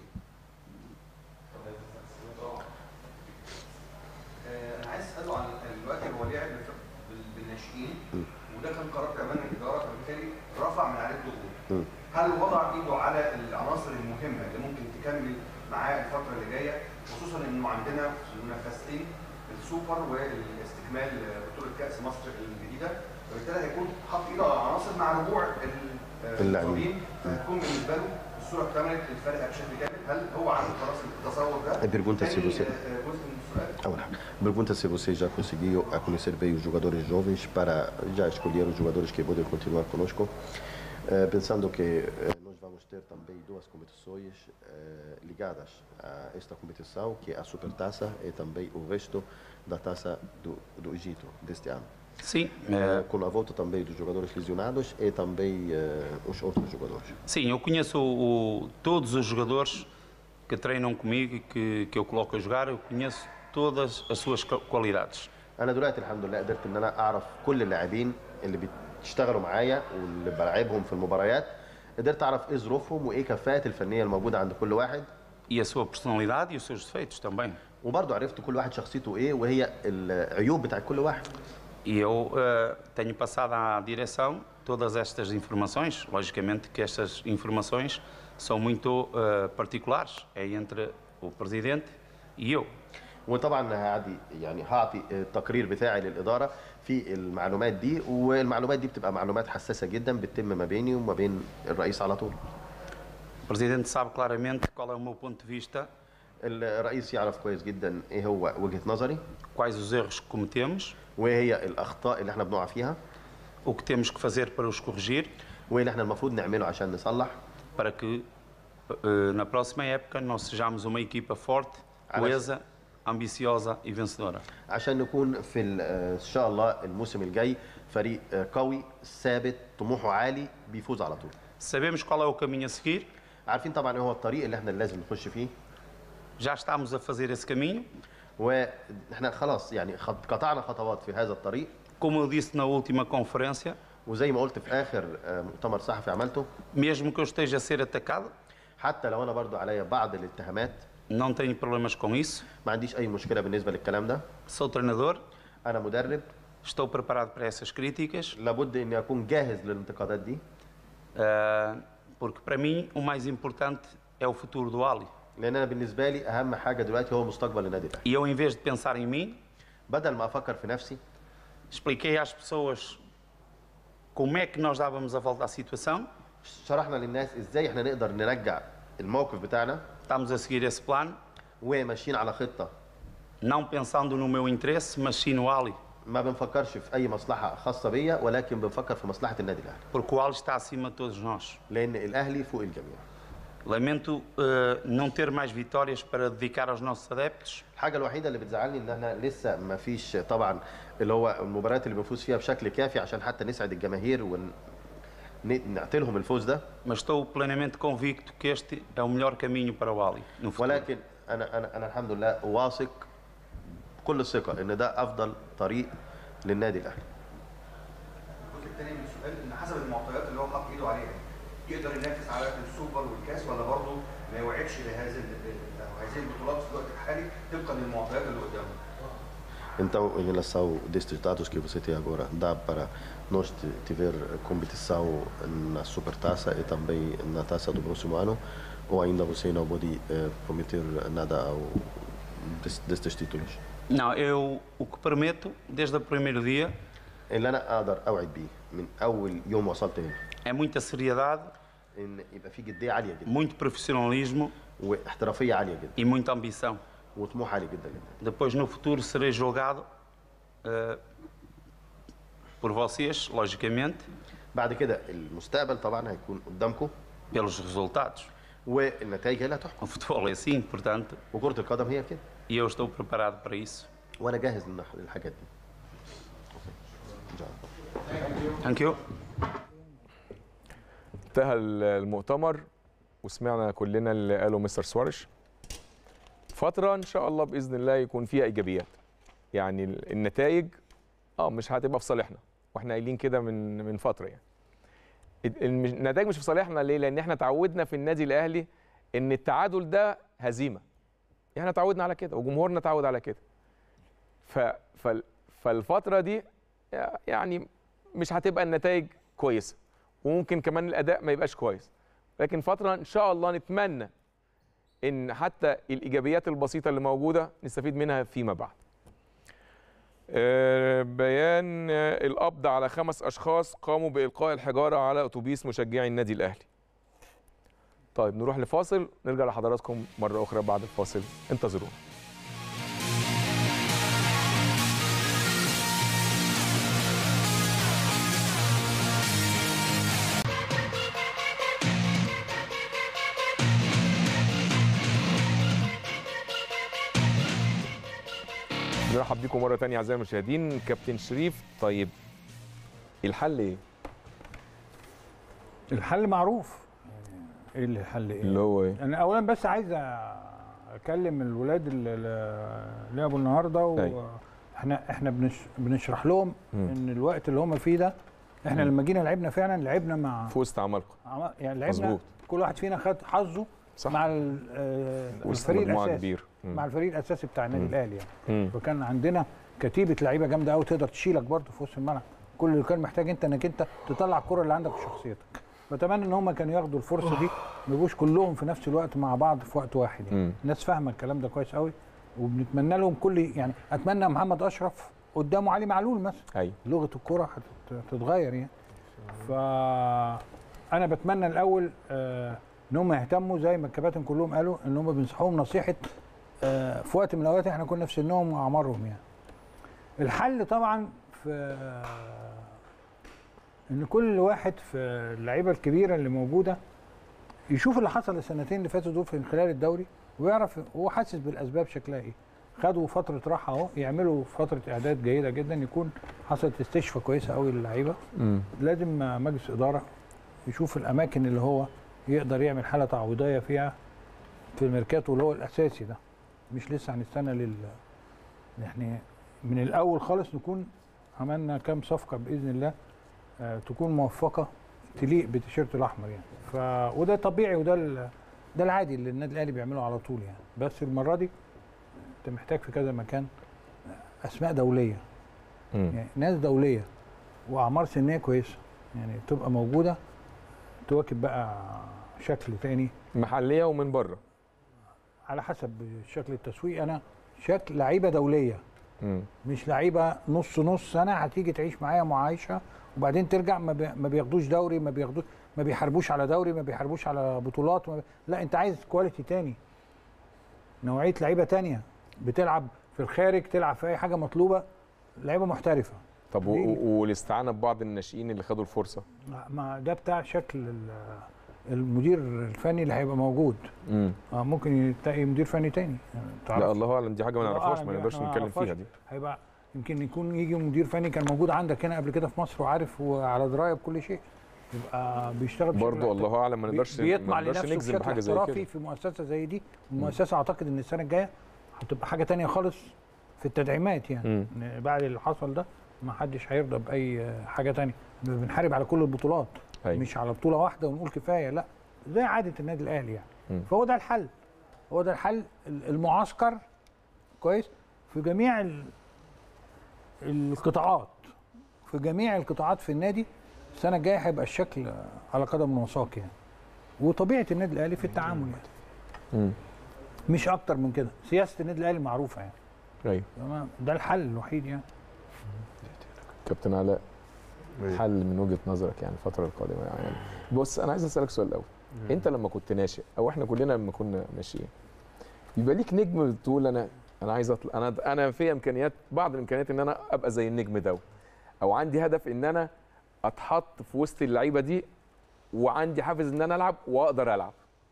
آه، انا عايز اساله عن دلوقتي هو لعب بال- بالناشئين وده كان قرار كمان من الاداره فبالتالي رفع من عليه الضغوط. هل وضع ايده على العناصر المهمه اللي ممكن تكمل معاه الفتره اللي جايه خصوصا انه عندنا منافستين السوبر والاستكمال بطوله كاس مصر الجديده وبالتالي هيكون حاط ايده على عناصر مع رجوع ال- آه، اللاعبين. المصابين فهتكون بالنسبه له الصوره اكتملت الفرقه بشكل كامل هل هو عنده خلاص التصور ده؟ A pergunta é se تاني، você- آه، آه، جزء من السؤال Agora, a pergunta é se você já conseguiu a conhecer bem os jogadores jovens para já escolher os jogadores que podem continuar conosco, Eh, pensando que eh, nós vamos ter também duas competições eh, ligadas a esta competição, que é a Supertaça e também o resto da Taça do, do Egito deste ano. Sim, Eh, eh, com a volta também dos jogadores lesionados e também eh, os outros jogadores. sim, eu conheço o- todos os jogadores que treinam comigo e que, que eu coloco a jogar, eu conheço todas as suas ca- qualidades. انا دلوقتي الحمد لله قدرت ان انا اعرف كل اللاعبين اللي بيشتغلوا معايا واللي بلعبهم في المباريات قدرت اعرف ايه ظروفهم وايه كفاءات الفنيه الموجوده عند كل واحد E a sua personalidade e os seus defeitos também. وبرضه عرفت كل واحد شخصيته ايه وهي العيوب بتاعت كل واحد E eu eh, tenho passado à direção todas estas informações. Logicamente que estas informações são muito eh, particulares. É entre o presidente e eu. وطبعا هعدي يعني هعطي التقرير بتاعي للاداره في المعلومات دي والمعلومات دي بتبقى معلومات حساسه جدا بتتم ما بيني وما بين الرئيس على طول O Presidente sabe claramente qual é o meu ponto de vista, الرئيس يعرف كويس جدا ايه هو وجهة نظري quais os erros que cometemos, وايه هي الاخطاء اللي احنا بنقع فيها o que temos que fazer para os corrigir, وايه اللي احنا المفروض نعمله عشان نصلح para que eh, na próxima época nós sejamos uma equipa forte, coesa, ambiciosa e vencedora. عشان نكون في ال- آه، ان شاء الله الموسم الجاي فريق آه، قوي ثابت طموحه عالي بيفوز على طول Sabemos qual é o caminho a seguir, عارفين طبعا ايه هو الطريق اللي احنا لازم نخش فيه já estamos a fazer esse caminho. واحنا خلاص يعني خط- قطعنا خطوات في هذا الطريق Como eu disse na última conferência, وزي ما قلت في اخر آه، مؤتمر صحفي عملته mesmo que eu esteja a ser atacado, حتى لو انا برضو عليا بعض الاتهامات não tenho problemas com isso. ما عنديش اي مشكله بالنسبه للكلام ده Sou treinador, انا مدرب estou preparado para essas críticas, لابد اني اكون جاهز للانتقادات دي ah, porque para mim o mais importante é o futuro do Ali. لان انا بالنسبه لي اهم حاجه دلوقتي هو مستقبل النادي الاهلي E eu, em vez de pensar em mim, بدل ما افكر في نفسي expliquei às pessoas como é que nós dávamos a volta à situação. شرحنا للناس ازاي احنا نقدر نرجع الموقف بتاعنا Estamos a seguir esse plano, وماشيين على خطه não pensando no meu interesse, mas sim no Ali, ما بنفكرش في اي مصلحه خاصه بيا ولكن بنفكر في مصلحه النادي الاهلي porque o Ali está acima de todos nós. لان الاهلي فوق الجميع Lamento eh, não ter mais vitórias para dedicar aos nossos adeptos, الحاجه الوحيده اللي بتزعلني ان احنا لسه ما فيش طبعا اللي هو المباريات اللي بنفوز فيها بشكل كافي عشان حتى نسعد الجماهير ونعطيلهم الفوز ده mas estou plenamente convicto que este é o melhor caminho para o Ali no futuro. ولكن انا انا انا الحمد لله واثق بكل الثقه ان ده افضل طريق للنادي الاهلي الجزء الثاني من السؤال ان حسب المعطيات اللي هو حاط ايده عليها يقدر ينافس على السوبر والكاس ولا برضه ما يوعدش بهذه ال- أو هذه البطولات في الوقت الحالي طبقا للمعطيات اللي قدامه Então, em relação destes dados que você tem agora, dá para nós te- tiver competição na Supertaça e também na Taça do próximo ano? Ou ainda você não pode eh, prometer nada ao, des- destes títulos? Não, eu o que prometo desde o primeiro dia اللي انا اقدر اوعد بيه من اول يوم وصلت هنا é muita seriedade, ان يبقى في جديه عاليه جدا muito profissionalismo واحترافيه عاليه جدا e muita ambição. وطموح عالي جدا جدا Depois, no futuro, serei julgado eh, por vocês, logicamente, بعد كده المستقبل طبعا هيكون قدامكم pelos resultados. والنتائج هي اللي هتحكم O futebol é assim, portanto, وكره القدم هي كده e eu estou preparado para isso. وانا جاهز للح- للحاجات دي إن شاء الله. Thank you. انتهى المؤتمر وسمعنا كلنا اللي قاله مستر سوارش فترة إن شاء الله بإذن الله يكون فيها إيجابيات يعني ال- النتائج اه مش هتبقى في صالحنا واحنا قايلين كده من من فترة يعني ال- الم- النتائج مش في صالحنا ليه؟ لأن احنا تعودنا في النادي الأهلي إن التعادل ده هزيمة احنا تعودنا على كده وجمهورنا تعود على كده ف فال- فالفترة دي يعني مش هتبقى النتائج كويسة وممكن كمان الاداء ما يبقاش كويس لكن فتره ان شاء الله نتمنى ان حتى الايجابيات البسيطه اللي موجوده نستفيد منها فيما بعد آه، بيان آه، القبض على خمس اشخاص قاموا بالقاء الحجاره على اتوبيس مشجعي النادي الاهلي طيب نروح لفاصل نرجع لحضراتكم مره اخرى بعد الفاصل انتظرونا نرحب بيكم مره تانية اعزائي المشاهدين كابتن شريف طيب الحل ايه الحل معروف ايه الحل ايه اللي هو ايه انا اولا بس عايز اكلم الولاد اللي اللي لعبوا النهارده أيوة. واحنا احنا بنش بنشرح لهم مم. ان الوقت اللي هم فيه ده احنا مم. لما جينا لعبنا فعلا لعبنا مع في وسط عمالقه عم- يعني لعبنا مظبوط. كل واحد فينا خد حظه صح مع ال- آه، وسط الفريق مجموعه الاساسي كبير مم. مع الفريق الاساسي بتاع النادي مم. الاهلي يعني مم. فكان عندنا كتيبه لعيبه جامده قوي تقدر تشيلك برضه في وسط الملعب كل اللي كان محتاج انت انك انت تطلع الكره اللي عندك في شخصيتك بتمنى ان هم كانوا ياخدوا الفرصه دي ما يبقوش كلهم في نفس الوقت مع بعض في وقت واحد يعني مم. الناس فاهمه الكلام ده كويس قوي وبنتمنى لهم كل يعني اتمنى محمد اشرف قدامه علي معلول مثلا ايوه لغه الكره هتت- هتتغير يعني فانا بتمنى الاول آه، ان هم يهتموا زي ما الكباتن كلهم قالوا ان هم بينصحوهم نصيحه آه، في وقت من الاوقات احنا كنا في سنهم واعمارهم يعني الحل طبعا في ان كل واحد في اللعيبه الكبيره اللي موجوده يشوف اللي حصل السنتين اللي فاتوا دول في خلال الدوري ويعرف هو حاسس بالاسباب شكلها ايه خدوا فتره راحه اهو يعملوا فتره اعداد جيده جدا يكون حصلت استشفاء كويسه قوي للعيبه مم. لازم مجلس اداره يشوف الاماكن اللي هو يقدر يعمل حاله تعويضيه فيها في الميركاتو اللي هو الاساسي ده مش لسه هنستنى لل يعني من الاول خالص نكون عملنا كام صفقه باذن الله آه تكون موفقه تليق بالتيشيرت الاحمر يعني ف وده طبيعي وده ال... ده العادي اللي النادي الاهلي بيعمله على طول يعني بس المره دي انت محتاج في كذا مكان اسماء دوليه مم. يعني ناس دوليه واعمار سنيه كويسه يعني تبقى موجوده تواكب بقى شكل تاني محليه ومن بره على حسب شكل التسويق انا شكل لعيبه دوليه مم. مش لعيبه نص نص سنه هتيجي تعيش معايا معايشه وبعدين ترجع ما, بي... ما بياخدوش دوري ما بياخدوش ما بيحاربوش على دوري ما بيحاربوش على بطولات ما بي... لا انت عايز كواليتي تاني نوعيه لعيبه تانية بتلعب في الخارج تلعب في اي حاجه مطلوبه لعيبه محترفه طب و- ليه؟ و- والاستعانه ببعض الناشئين اللي خدوا الفرصه ما- ما ده بتاع شكل ال- المدير الفني اللي هيبقى موجود مم. اه ممكن تلاقي مدير فني تاني يعني لا تعرف الله اعلم دي حاجه ما الله نعرفهاش أعلم ما دي نقدرش إحنا ما نتكلم فيها نعرفهاش. دي هيبقى يمكن يكون يجي مدير فني كان موجود عندك هنا قبل كده في مصر وعارف وعلى درايه بكل شيء يبقى بيشتغل بشكل برضه احترافي. الله اعلم ما بي- نقدرش بيطمع ما نقدرش لنفسه نجزم بشكل بحاجه زي احترافي كده في مؤسسه زي دي المؤسسه اعتقد ان السنه الجايه هتبقى حاجه تانية خالص في التدعيمات يعني مم. إن بعد اللي حصل ده ما حدش هيرضى باي حاجه تانية بنحارب على كل البطولات أيوة. مش على بطوله واحده ونقول كفايه لا زي عاده النادي الاهلي يعني مم. فهو ده الحل هو ده الحل المعسكر كويس في جميع ال- القطاعات في جميع القطاعات في النادي السنه الجايه هيبقى الشكل على قدم وساق يعني وطبيعه النادي الاهلي في التعامل يعني مم. مش اكتر من كده سياسه النادي الاهلي معروفه يعني ايوه تمام ده الحل الوحيد يعني كابتن علاء إيه؟ حل من وجهه نظرك يعني الفتره القادمه يعني بص انا عايز اسالك سؤال الاول انت لما كنت ناشئ او احنا كلنا لما كنا ناشئين يبقى ليك نجم بتقول انا انا عايز اطلع انا انا في امكانيات بعض الامكانيات ان انا ابقى زي النجم ده او عندي هدف ان انا اتحط في وسط اللعيبه دي وعندي حافز ان انا العب واقدر العب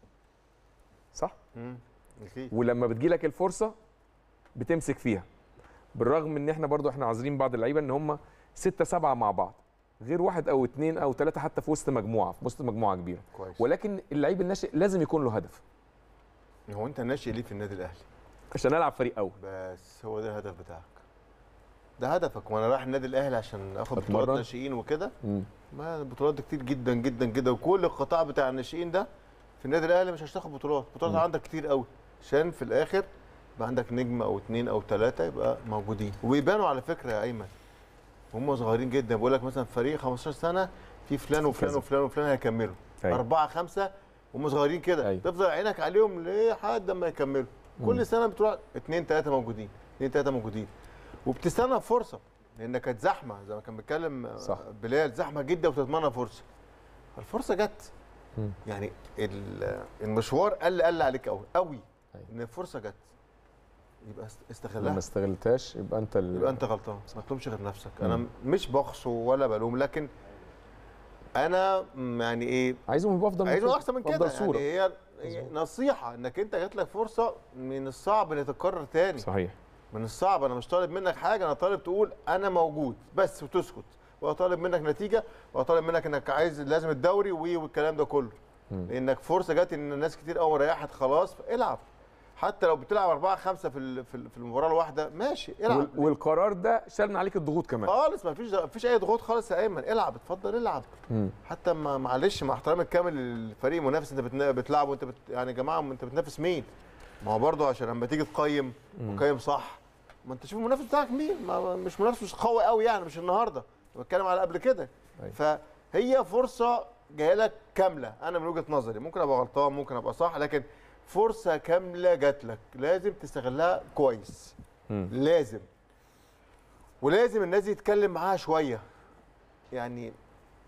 صح مم. اكيد ولما بتجيلك الفرصه بتمسك فيها بالرغم ان احنا برضو احنا عاذرين بعض اللعيبه ان هم ستة سبعة مع بعض غير واحد او اتنين او ثلاثة حتى في وسط مجموعة في وسط مجموعة كبيرة كويس ولكن اللعيب الناشئ لازم يكون له هدف هو انت ناشئ ليه في النادي الاهلي عشان العب فريق اول بس هو ده الهدف بتاعك ده هدفك وانا رايح النادي الاهلي عشان اخد بطولات أتمرن؟ ناشئين وكده مم. ما البطولات دي كتير جدا جدا جدا وكل القطاع بتاع الناشئين ده في النادي الاهلي مش هتاخد بطولات بطولات مم. عندك كتير قوي عشان في الاخر يبقى عندك نجم او اتنين او تلاته يبقى موجودين وبيبانوا على فكره يا ايمن هم صغيرين جدا بقول لك مثلا فريق 15 سنه في فلان وفلان كذا. وفلان وفلان هيكملوا أيوة. اربعه خمسه هم صغيرين كده أيوة. تفضل عينك عليهم لحد ما يكملوا مم. كل سنه بتروح اتنين تلاته موجودين اتنين تلاته موجودين وبتستنى فرصه لان كانت زحمه زي ما كان بيتكلم صح. بلال زحمه جدا وتتمنى فرصه الفرصه جت مم. يعني ال- المشوار قل قل عليك قوي قوي أيوة. ان الفرصه جت يبقى است- لما استغلها استغلتهاش يبقى انت ال... يبقى انت غلطان ما تلومش غير نفسك انا مم. مش بخصه ولا بلوم لكن انا م- يعني ايه عايزهم يبقوا افضل عايزه فوق- احسن من أفضل كده صوره يعني هي هي نصيحه انك انت جات لك فرصه من الصعب ان تتكرر تاني صحيح من الصعب انا مش طالب منك حاجه انا طالب تقول انا موجود بس وتسكت ولا طالب منك نتيجه ولا طالب منك انك عايز لازم الدوري وي- والكلام ده كله مم. لانك فرصه جت ان الناس كتير قوي ريحت خلاص العب حتى لو بتلعب أربعة خمسة في ال- في ال- في المباراة الواحدة ماشي العب وال... والقرار ده شال من عليك الضغوط كمان خالص ما فيش ما فيش أي ضغوط خالص يا أيمن العب اتفضل العب مم. حتى ما معلش مع احترامي الكامل للفريق المنافس انت بتنا- بتلعب وانت بت... يعني يا جماعه انت بتنافس مين؟ ما هو برضه عشان لما تيجي تقيم وقيم صح ما انت شوف المنافس بتاعك مين؟ ما مش منافس مش قوي قوي يعني مش النهارده بتكلم على قبل كده أيوة. فهي فرصه جايه لك كامله انا من وجهه نظري ممكن ابقى غلطان ممكن ابقى صح لكن فرصه كامله جات لك لازم تستغلها كويس مم. لازم ولازم الناس دي يتكلم معاها شويه يعني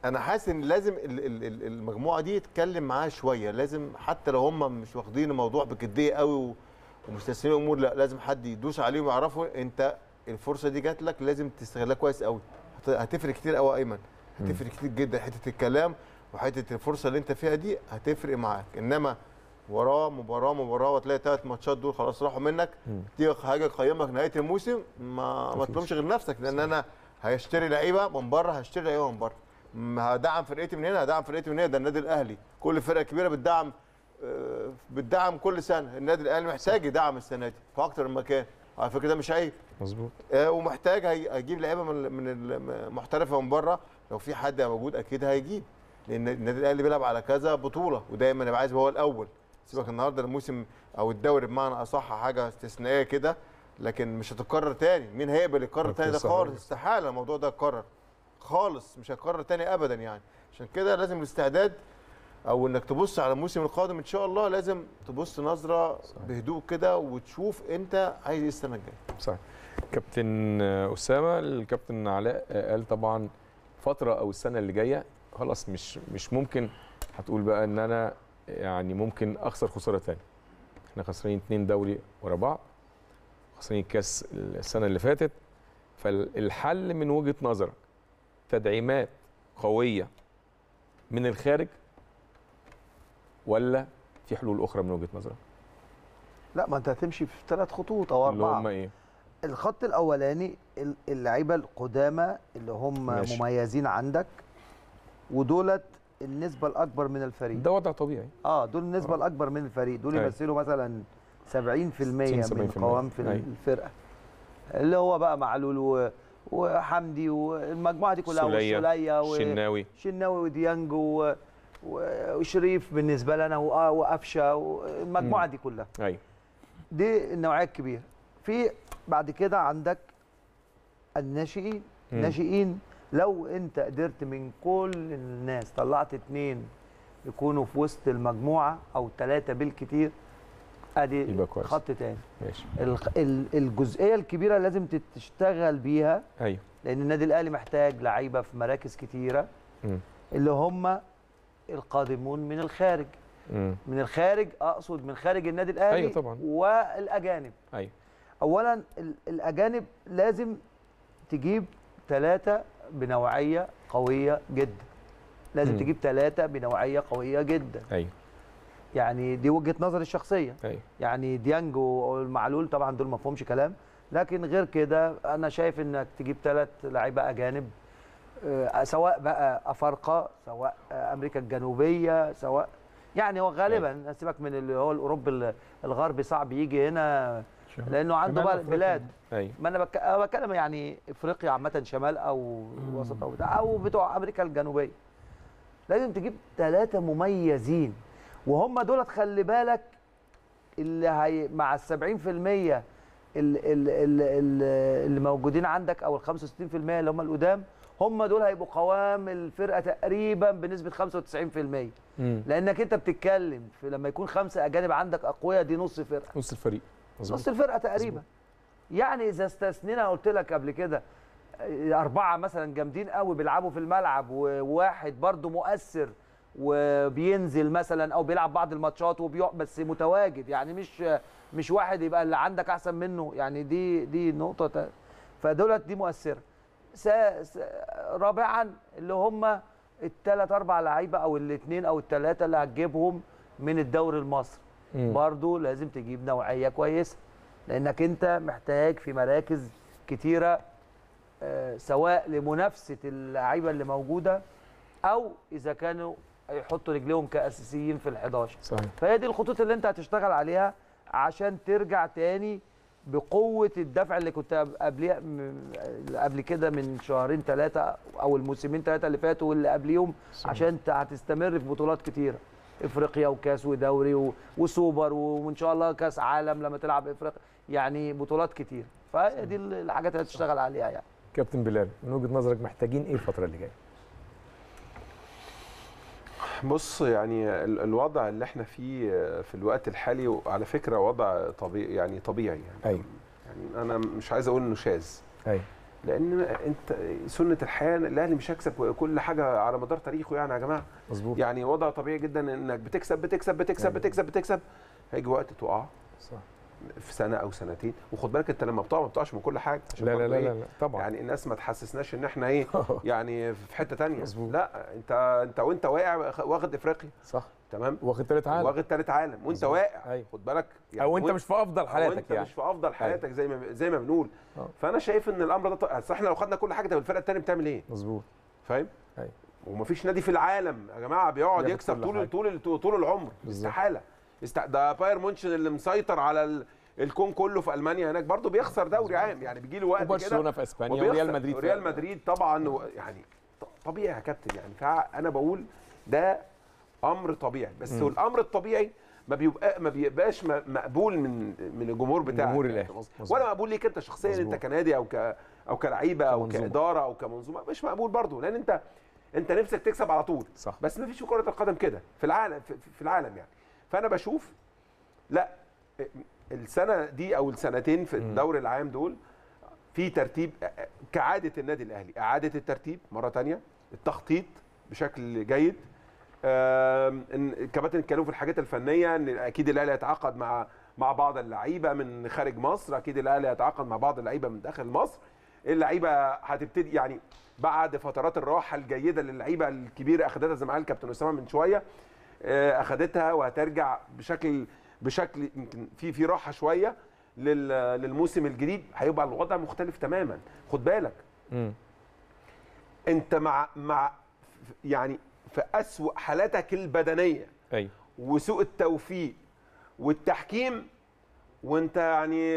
انا حاسس ان لازم ال- ال- ال- المجموعه دي تتكلم معاها شويه لازم حتى لو هم مش واخدين الموضوع بجديه قوي و- ومستسلمين الامور لا لازم حد يدوس عليهم ويعرفوا انت الفرصه دي جات لك لازم تستغلها كويس قوي هت- هتفرق كتير قوي يا ايمن هتفرق كتير جدا حته الكلام وحته الفرصه اللي انت فيها دي هتفرق معاك انما وراه مباراه مباراه وتلاقي ثلاث ماتشات دول خلاص راحوا منك تيجي حاجه تقيمك نهايه الموسم ما ما تلومش غير نفسك لان انا هشتري لعيبه من بره هشتري لعيبه من بره م- هدعم فرقتي من هنا هدعم فرقتي من هنا ده النادي الاهلي كل فرقه كبيره بتدعم آه، بتدعم كل سنه النادي الاهلي محتاج يدعم السنه دي في اكتر من مكان على فكره ده مش عيب مظبوط آه، ومحتاج هي- هيجيب لعيبه من من المحترفه من بره لو في حد موجود اكيد هيجيب لان النادي الاهلي بيلعب على كذا بطوله ودايما يبقى عايز يبقى هو الاول سيبك النهارده الموسم او الدوري بمعنى اصح حاجه استثنائيه كده لكن مش هتتكرر تاني مين هيقبل يتكرر كنت تاني ده لسه خالص هقول. استحاله الموضوع ده يتكرر خالص مش هيتكرر تاني ابدا يعني عشان كده لازم الاستعداد او انك تبص على الموسم القادم ان شاء الله لازم تبص نظره بهدوء كده وتشوف انت عايز ايه السنه الجايه صحيح كابتن اسامه الكابتن علاء قال طبعا فتره او السنه اللي جايه خلاص مش مش ممكن هتقول بقى ان انا يعني ممكن اخسر خساره تاني احنا خسرانين اتنين دوري ورا بعض خسرانين الكاس السنه اللي فاتت فالحل من وجهه نظرك تدعيمات قويه من الخارج ولا في حلول اخرى من وجهه نظرك لا ما انت هتمشي في ثلاث خطوط او اللي اربعه هم ايه الخط الاولاني ال- اللعيبه القدامى اللي هم ماشي. مميزين عندك ودولت النسبه الاكبر من الفريق ده وضع طبيعي اه دول النسبه آه. الاكبر من الفريق دول أيوة. يمثلوا مثلا 70% 60 من 70%. قوام في أيوة. الفرقه اللي هو بقى معلول و... وحمدي والمجموعه دي كلها سولية، والسوليه و... شناوي شناوي وديانج و... و- وشريف بالنسبه لنا و- وقفشه والمجموعه مم. دي كلها ايوه دي النوعيه الكبيره في بعد كده عندك الناشئين مم. الناشئين لو انت قدرت من كل الناس طلعت اتنين يكونوا في وسط المجموعه او ثلاثه بالكتير ادي يبقى كويس. خط تاني ماشي الخ- ال- الجزئيه الكبيره لازم تشتغل بيها ايوه لان النادي الاهلي محتاج لعيبه في مراكز كتيره مم. اللي هم القادمون من الخارج مم. من الخارج اقصد من خارج النادي الاهلي أيوة طبعاً. والاجانب ايوه اولا ال- الاجانب لازم تجيب ثلاثه بنوعيه قويه جدا لازم مم. تجيب ثلاثه بنوعيه قويه جدا ايوه يعني دي وجهه نظري الشخصيه ايوه يعني ديانج والمعلول طبعا دول ما فيهمش كلام لكن غير كده انا شايف انك تجيب ثلاث لعيبه اجانب آه، سواء بقى افارقه سواء آه، امريكا الجنوبيه سواء يعني هو غالبا سيبك من اللي هو الاوروبي ال- الغربي صعب يجي هنا لانه عنده شمال بقى أفريقيا. بلاد ايوه ما انا بك- أنا بتكلم يعني افريقيا عامه شمال او وسط او بتاع او بتوع امريكا الجنوبيه لازم تجيب ثلاثه مميزين وهم دولت خلي بالك اللي هي مع ال 70% ال- ال- ال- ال- اللي موجودين عندك او ال 65% اللي هم القدام هم دول هيبقوا قوام الفرقه تقريبا بنسبه 95% مم. لانك انت بتتكلم في لما يكون خمسه اجانب عندك اقوياء دي نص فرقه نص الفريق نص مظبوط الفرقه تقريبا يعني اذا استثنينا قلت لك قبل كده آه، اربعه مثلا جامدين قوي بيلعبوا في الملعب وواحد برضو مؤثر وبينزل مثلا او بيلعب بعض الماتشات وبيقع بس متواجد يعني مش مش واحد يبقى اللي عندك احسن منه يعني دي دي نقطه تا- فدولت دي مؤثره س... س... رابعا اللي هم الثلاث اربع لعيبه او الاثنين او الثلاثه اللي هتجيبهم من الدوري المصري مم. برضو لازم تجيب نوعيه كويسه لانك انت محتاج في مراكز كتيره آه، سواء لمنافسه اللعيبه اللي موجوده او اذا كانوا يحطوا رجليهم كاساسيين في ال11 صحيح فهي دي الخطوط اللي انت هتشتغل عليها عشان ترجع تاني بقوه الدفع اللي كنت قبليه م- قبل كده من شهرين ثلاثه او الموسمين ثلاثه اللي فاتوا واللي قبليهم صحيح. عشان انت هتستمر في بطولات كتيره افريقيا وكاس ودوري و- وسوبر وان شاء الله كاس عالم لما تلعب افريقيا يعني بطولات كتير فهي دي الحاجات اللي هتشتغل عليها يعني كابتن بلال من وجهه نظرك محتاجين ايه الفتره اللي جايه بص يعني ال- الوضع اللي احنا فيه في الوقت الحالي على فكره وضع طبيعي يعني طبيعي يعني ايوه يعني انا مش عايز اقول انه شاذ ايوه لان انت سنه الحياه الاهلي مش هيكسب كل حاجه على مدار تاريخه يعني يا جماعه مظبوط يعني وضع طبيعي جدا انك بتكسب بتكسب بتكسب أيوة. بتكسب بتكسب هيجي وقت تقع صح في سنه او سنتين وخد بالك انت لما بتقع ما بتقعش من كل حاجه عشان لا لا برضه لا, إيه؟ لا, لا طبعا يعني الناس ما تحسسناش ان احنا ايه يعني في حته تانية مظبوط. لا انت انت وانت واقع واخد افريقيا صح تمام واخد تالت عالم واخد تالت عالم وانت مظبوط. واقع أيوة. خد بالك او انت وانت- مش في افضل أو حالاتك انت يعني مش في افضل حالاتك زي ما زي ما بنقول آه. فانا شايف ان الامر ده ط- اصل احنا لو خدنا كل حاجه طب الفرقه الثانيه بتعمل ايه مظبوط فاهم أيوة. ومفيش نادي في العالم يا جماعه بيقعد ياخد يكسب كل طول حاجة. طول طول, طول العمر بالظبط. استحاله است... ده باير مونشن اللي مسيطر على ال... الكون كله في المانيا هناك برضه بيخسر دوري عام يعني بيجي له وقت كده وبرشلونه في اسبانيا وبيخسر. وريال مدريد في- ريال مدريد طبعا و- يعني ط- طبيعي يا كابتن يعني فانا بقول ده امر طبيعي بس مم. هو الامر الطبيعي ما بيبقى ما بيبقاش م- مقبول من من الجمهور بتاعك جمهور يعني الأهلي. مظبوط. مظبوط. ولا مقبول ليك انت شخصيا مظبوط. انت كنادي او ك او كلعيبه او كمنظومة. كاداره او كمنظومه مش مقبول برضه لان انت انت نفسك تكسب على طول صح بس ما فيش في كره القدم كده في العالم في, في العالم يعني فانا بشوف لا السنه دي او السنتين في مم. الدوري العام دول في ترتيب كعاده النادي الاهلي اعاده الترتيب مره تانية التخطيط بشكل جيد آم، ان الكباتن اتكلموا في الحاجات الفنيه ان اكيد الاهلي هيتعاقد مع مع بعض اللعيبه من خارج مصر اكيد الاهلي هيتعاقد مع بعض اللعيبه من داخل مصر اللعيبه هتبتدي يعني بعد فترات الراحه الجيده اللي اللعيبه الكبيره اخذتها زي ما قال كابتن اسامه من شويه آه، اخذتها وهترجع بشكل بشكل يمكن في في راحه شويه لل- للموسم الجديد هيبقى الوضع مختلف تماما خد بالك مم. انت مع مع يعني في اسوأ حالاتك البدنيه ايوه وسوء التوفيق والتحكيم وانت يعني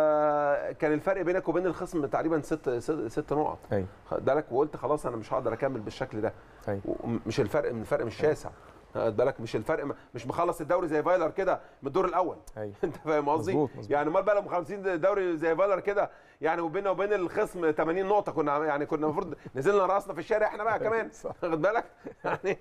آه، كان الفرق بينك وبين الخصم تقريبا ست ست, ست نقط ايوه خد بالك وقلت خلاص انا مش هقدر اكمل بالشكل ده ايوه مش الفرق من الفرق مش شاسع خد بالك مش الفرق مش مخلص الدوري زي فايلر كده من الدور الاول ايوه انت فاهم قصدي مظبوط، مظبوط. يعني امال بقى لو مخلصين دوري زي فايلر كده يعني وبيننا وبين الخصم 80 نقطه كنا يعني كنا المفروض نزلنا راسنا في الشارع احنا بقى كمان صح. واخد بالك يعني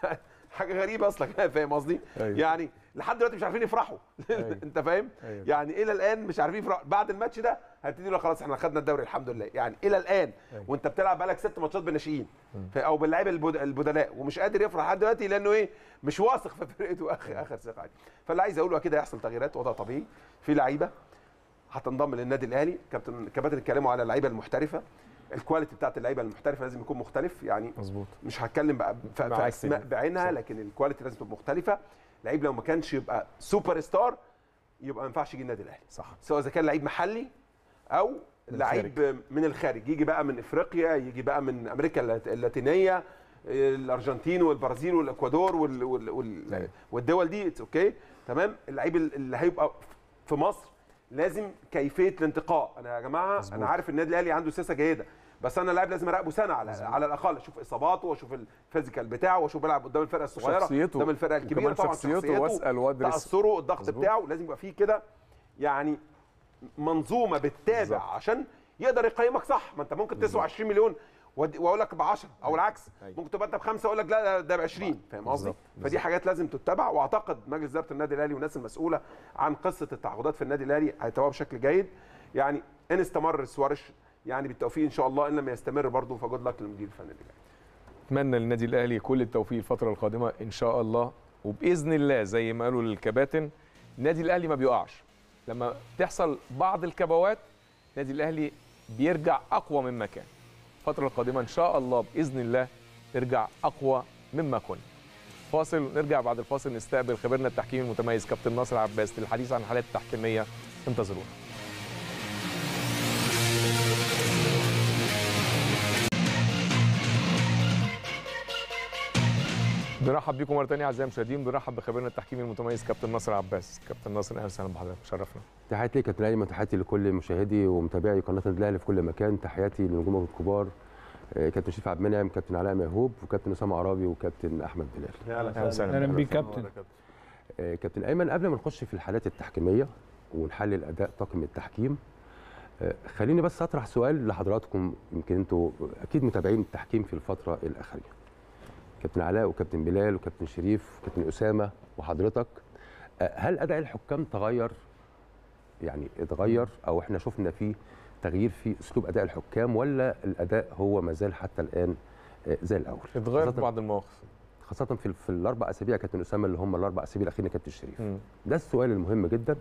حاجه غريبه اصلا فاهم قصدي أيوة. يعني لحد دلوقتي مش عارفين يفرحوا أيوة. انت فاهم أيوة. يعني الى الان مش عارفين يفرحوا بعد الماتش ده هيبتدي يقولوا خلاص احنا خدنا الدوري الحمد لله يعني الى الان أيوة. وانت بتلعب بقالك ست ماتشات بالناشئين ف- او باللعيبه البد- البدلاء ومش قادر يفرح لحد دلوقتي لانه ايه مش واثق في فرقته اخر اخر ثقه عليه فاللي عايز اقوله كده هيحصل تغييرات وضع طبيعي في لعيبه هتنضم للنادي الاهلي كابتن كباتن اتكلموا على اللعيبه المحترفه الكواليتي بتاعت اللعيبه المحترفه لازم يكون مختلف يعني مظبوط مش هتكلم بقى ف- في معاك اسماء في- بعينها صح. لكن الكواليتي لازم تبقى مختلفه لعيب لو ما كانش يبقى سوبر ستار يبقى ما ينفعش يجي النادي الاهلي صح سواء اذا كان لعيب محلي او من لعيب من الخارج يجي بقى من افريقيا يجي بقى من امريكا اللات- اللاتينيه الارجنتين والبرازيل والاكوادور وال وال وال أيوة. والدول دي اتس اوكي تمام اللعيب اللي هيبقى في مصر لازم كيفيه الانتقاء انا يا جماعه مظبوط. انا عارف النادي الاهلي عنده سياسه جيده بس انا اللاعب لازم اراقبه سنه على مظبوط. على الاقل اشوف اصاباته واشوف الفيزيكال بتاعه واشوف بيلعب قدام الفرقه الصغيره شخصيته قدام الفرقه الكبيره وكمان طبعا شخصيته واسال وادرس تاثره الضغط مظبوط. بتاعه لازم يبقى فيه كده يعني منظومه بتتابع بالظبط. عشان يقدر يقيمك صح ما انت ممكن تسوى 20 مليون وأد- واقول لك ب 10 او العكس أيوة. ممكن تبقى انت بخمسه اقول لك لا ده ب 20 فاهم قصدي؟ بالظبط. فدي بالظبط. حاجات لازم تتبع واعتقد مجلس اداره النادي الاهلي والناس المسؤوله عن قصه التعاقدات في النادي الاهلي هيتابعوها بشكل جيد يعني ان استمر سوارش يعني بالتوفيق ان شاء الله ان لم يستمر برضه فجود لك للمدير الفني اللي جاي اتمنى للنادي الاهلي كل التوفيق الفتره القادمه ان شاء الله وباذن الله زي ما قالوا للكباتن النادي الاهلي ما بيقعش لما تحصل بعض الكبوات النادي الاهلي بيرجع اقوى مما كان الفتره القادمه ان شاء الله باذن الله نرجع اقوى مما كنا فاصل ونرجع بعد الفاصل نستقبل خبيرنا التحكيمي المتميز كابتن ناصر عباس للحديث عن الحالات التحكيميه انتظرونا بنرحب بيكم مره ثانيه اعزائي المشاهدين بنرحب بخبيرنا التحكيمي المتميز كابتن ناصر عباس كابتن ناصر اهلا وسهلا بحضرتك شرفنا تحياتي ليك يا كابتن ايمن تحياتي لكل مشاهدي ومتابعي قناه النادي الاهلي في كل مكان تحياتي لنجومك الكبار آه، كابتن شريف عبد المنعم كابتن علاء ميهوب وكابتن اسامه عرابي وكابتن احمد بلال اهلا وسهلا اهلا بيك كابتن آه، كابتن ايمن قبل ما نخش في الحالات التحكيميه ونحلل اداء طاقم التحكيم آه، خليني بس اطرح سؤال لحضراتكم يمكن انتوا اكيد متابعين التحكيم في الفتره الاخيره كابتن علاء وكابتن بلال وكابتن شريف وكابتن اسامه وحضرتك آه، هل اداء الحكام تغير يعني اتغير او احنا شفنا فيه تغيير في اسلوب اداء الحكام ولا الاداء هو ما زال حتى الان آه، زي الاول اتغير في خاصة- بعض المواقف خاصه في, في الاربع اسابيع كابتن اسامه اللي هم الاربع اسابيع الاخيره كابتن شريف مم. ده السؤال المهم جدا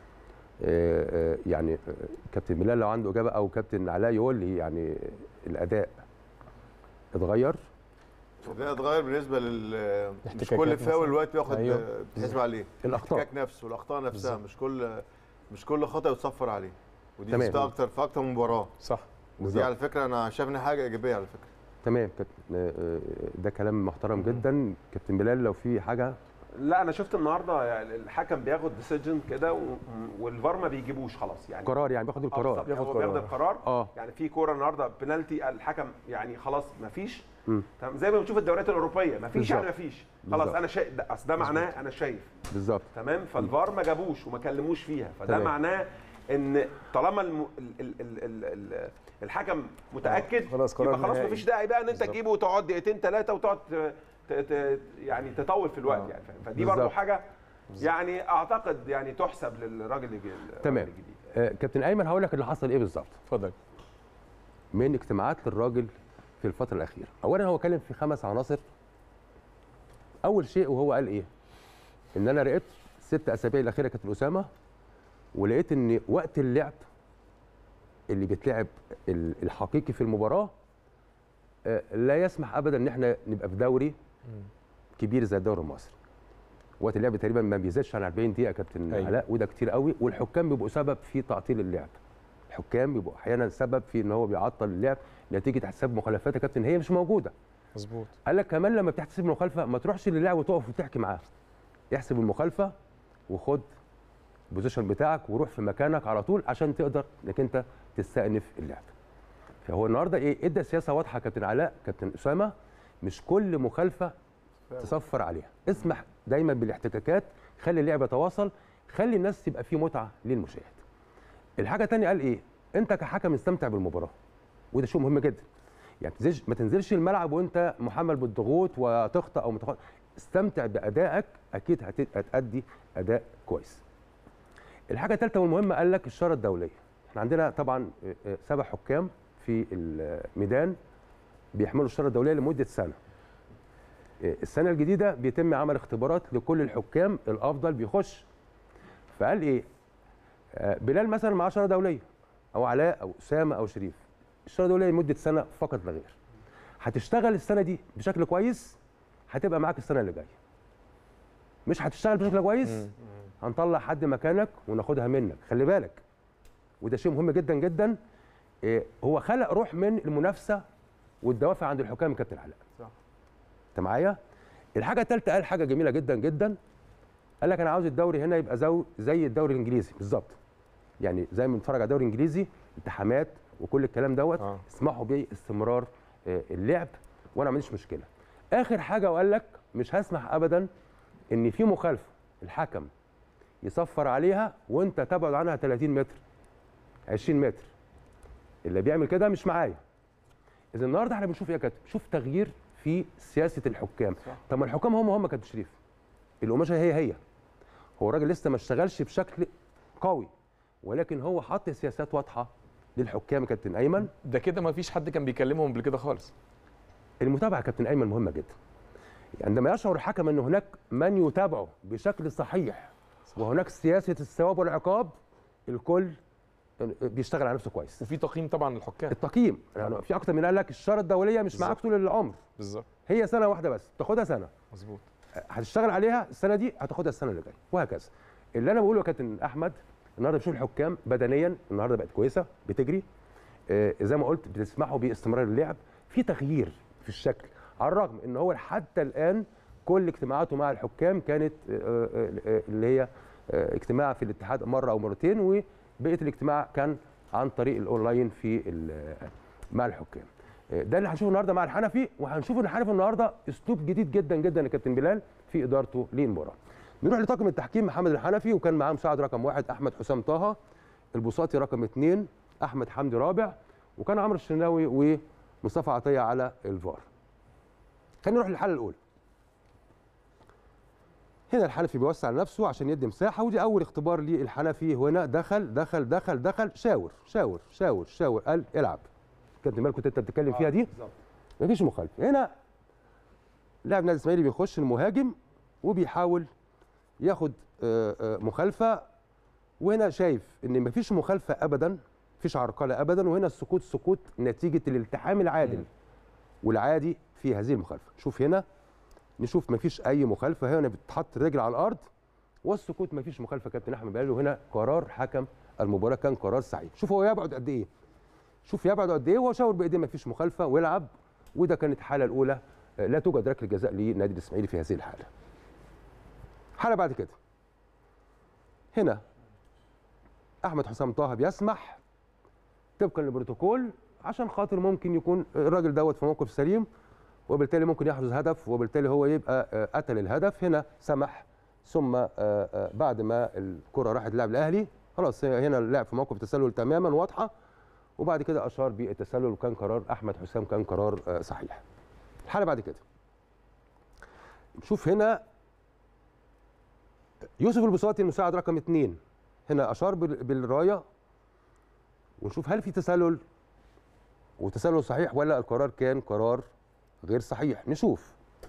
آه، آه، يعني آه، كابتن بلال لو عنده اجابه او كابتن علاء يقول لي يعني الاداء اتغير ده اتغير بالنسبه لل مش الاحتكاكات كل فاول مثلاً. الوقت بياخد أيوه. بتحسب عليه الاخطاء الاحتكاك نفسه والاخطاء نفسها بالظبط. مش كل مش كل خطا يتصفر عليه ودي تمام. شفتها اكتر في اكتر من مباراه صح ودي بالظبط. على فكره انا شايف انها حاجه ايجابيه على فكره تمام كابتن آه، آه، ده كلام محترم جدا كابتن بلال لو في حاجه لا انا شفت النهارده يعني الحكم بياخد ديسيجن كده و- والفار ما بيجيبوش خلاص يعني قرار يعني بياخد آه، القرار بالظبط. بياخد هو بياخد قرار. القرار اه يعني في كوره النهارده بنالتي الحكم يعني خلاص ما فيش مم. تمام زي ما بنشوف الدوريات الاوروبيه ما فيش يعني ما بالظبط. فيش خلاص بالظبط. انا شايف ده اصل ده معناه انا شايف بالظبط تمام فالفار ما جابوش وما كلموش فيها فده تمام. معناه ان طالما الم... ال... ال... ال... ال... ال... الحكم متاكد خلاص قرار يبقى خلاص نهائي. مفيش داعي بقى ان انت بالظبط. تجيبه وتقعد دقيقتين ثلاثه وتقعد ت... ت... ت... يعني تطول في الوقت آه. يعني فاهم؟ فدي برضه بالظبط. حاجه يعني اعتقد يعني تحسب للراجل الج- الراجل تمام. الجديد آه، كابتن ايمن هقول لك اللي حصل ايه بالظبط اتفضل من اجتماعات للراجل في الفتره الاخيره اولا هو اتكلم في خمس عناصر اول شيء وهو قال ايه ان انا لقيت ست اسابيع الاخيره كابتن اسامه ولقيت ان وقت اللعب اللي بيتلعب ال- الحقيقي في المباراه آه، لا يسمح ابدا ان احنا نبقى في دوري كبير زي الدوري المصري وقت اللعب تقريبا ما بيزيدش عن 40 دقيقه يا كابتن أيوة. علاء وده كتير قوي والحكام بيبقوا سبب في تعطيل اللعب الحكام بيبقوا احيانا سبب في ان هو بيعطل اللعب نتيجه حساب مخالفات يا كابتن هي مش موجوده مظبوط قال لك كمان لما بتحتسب المخالفه ما تروحش للاعب وتقف وتحكي معاه احسب المخالفه وخد البوزيشن بتاعك وروح في مكانك على طول عشان تقدر انك انت تستأنف اللعب فهو النهارده ايه ادى سياسه واضحه كابتن علاء كابتن اسامه مش كل مخالفه تصفر عليها اسمح دايما بالاحتكاكات خلي اللعب يتواصل خلي الناس تبقى فيه متعه للمشاهد الحاجه الثانيه قال ايه انت كحكم استمتع بالمباراه وده شيء مهم جدا يعني تنزلش ما تنزلش الملعب وانت محمل بالضغوط وتخطئ او متخطئ استمتع بادائك اكيد هت- هتأدي اداء كويس الحاجه الثالثه والمهمه قال لك الشاره الدوليه احنا عندنا طبعا آه، آه، سبع حكام في الميدان بيحملوا الشاره الدوليه لمده سنه آه، السنه الجديده بيتم عمل اختبارات لكل الحكام الافضل بيخش فقال ايه آه، بلال مثلا معاه شاره دوليه او علاء او اسامه او شريف الشاره الدوليه لمده سنه فقط لا غير هتشتغل السنه دي بشكل كويس هتبقى معاك السنه اللي جايه مش هتشتغل بشكل كويس هنطلع حد مكانك وناخدها منك خلي بالك وده شيء مهم جدا جدا إيه، هو خلق روح من المنافسه والدوافع عند الحكام يا كابتن علاء صح. انت معايا الحاجه الثالثه قال حاجه جميله جدا جدا قال لك انا عاوز الدوري هنا يبقى زو زي الدوري الانجليزي بالظبط يعني زي ما بنتفرج على الدوري الانجليزي التحامات وكل الكلام دوت آه. اسمحوا باستمرار آه، اللعب وانا ما عنديش مشكله اخر حاجه وقال لك مش هسمح ابدا ان في مخالفه الحكم يصفر عليها وانت تبعد عنها 30 متر 20 متر اللي بيعمل كده مش معايا اذا النهارده احنا بنشوف ايه يا كابتن بنشوف تغيير في سياسه الحكام طب ما الحكام هم هم كابتن شريف القماشه هي هي هو الراجل لسه ما اشتغلش بشكل قوي ولكن هو حط سياسات واضحه للحكام يا كابتن ايمن ده كده ما فيش حد كان بيكلمهم قبل كده خالص المتابعه يا كابتن ايمن مهمه جدا عندما يشعر الحكم ان هناك من يتابعه بشكل صحيح وهناك سياسه الثواب والعقاب الكل بيشتغل على نفسه كويس وفي تقييم طبعا للحكام التقييم يعني في اكتر من قال لك الشاره الدوليه مش معاك طول العمر بالظبط هي سنه واحده بس تاخدها سنه مظبوط هتشتغل عليها السنه دي هتاخدها السنه اللي جايه وهكذا اللي انا بقوله يا كابتن احمد النهارده بشوف الحكام بدنيا النهارده بقت كويسه بتجري آه زي ما قلت بتسمحوا باستمرار اللعب في تغيير في الشكل على الرغم ان هو حتى الان كل اجتماعاته مع الحكام كانت آه آه آه اللي هي آه اجتماع في الاتحاد مره او مرتين وبقيه الاجتماع كان عن طريق الاونلاين في ال- مع الحكام آه، ده اللي هنشوفه النهارده مع الحنفي وهنشوف الحنفي النهارده اسلوب جديد جدا جدا يا كابتن بلال في ادارته للمباراه. نروح لطاقم التحكيم محمد الحنفي وكان معاه مساعد رقم واحد احمد حسام طه البساطي رقم اثنين احمد حمدي رابع وكان عمرو الشناوي ومصطفى عطيه على الفار. خلينا نروح للحاله الاولى. هنا الحنفي بيوسع لنفسه عشان يدي مساحه ودي اول اختبار ليه الحنفي هنا دخل دخل دخل دخل شاور شاور شاور شاور قال العب كابتن مال كنت انت بتتكلم فيها دي مفيش مخالفه هنا لاعب نادي الاسماعيلي بيخش المهاجم وبيحاول ياخد آه، آه، مخالفه وهنا شايف ان مفيش مخالفه ابدا مفيش عرقله ابدا وهنا السقوط سقوط نتيجه الالتحام العادل والعادي في هذه المخالفه شوف هنا نشوف مفيش اي مخالفه هنا بتحط رجل على الارض والسكوت مفيش مخالفه كابتن احمد بلال وهنا قرار حكم المباراه كان قرار صحيح شوف هو يبعد قد ايه شوف يبعد قد ايه وهو شاور بايديه مفيش مخالفه ويلعب وده كانت الحاله الاولى آه، لا توجد ركله جزاء لنادي الاسماعيلي في هذه الحاله حاله بعد كده هنا احمد حسام طه بيسمح طبقا للبروتوكول عشان خاطر ممكن يكون الراجل دوت في موقف سليم وبالتالي ممكن يحرز هدف وبالتالي هو يبقى آه، قتل الهدف هنا سمح ثم آه، آه، بعد ما الكره راحت لعب الاهلي خلاص هنا اللعب في موقف تسلل تماما واضحه وبعد كده اشار بالتسلل وكان قرار احمد حسام كان قرار آه، صحيح الحاله بعد كده نشوف هنا يوسف البساطي المساعد رقم اثنين هنا اشار بال- بالرايه ونشوف هل في تسلل وتسلل صحيح ولا القرار كان قرار غير صحيح نشوف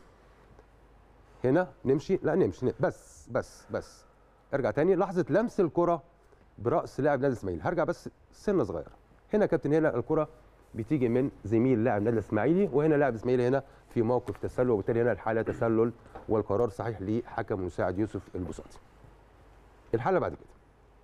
هنا نمشي لا نمشي ن- بس بس بس ارجع تاني لحظه لمس الكره براس لاعب نادي الاسماعيلي هرجع بس سنه صغيره هنا يا كابتن هنا الكره بتيجي من زميل لاعب نادي الاسماعيلي وهنا لاعب الاسماعيلي هنا في موقف تسلل وبالتالي هنا الحاله تسلل والقرار صحيح لحكم مساعد يوسف البساطي الحاله بعد كده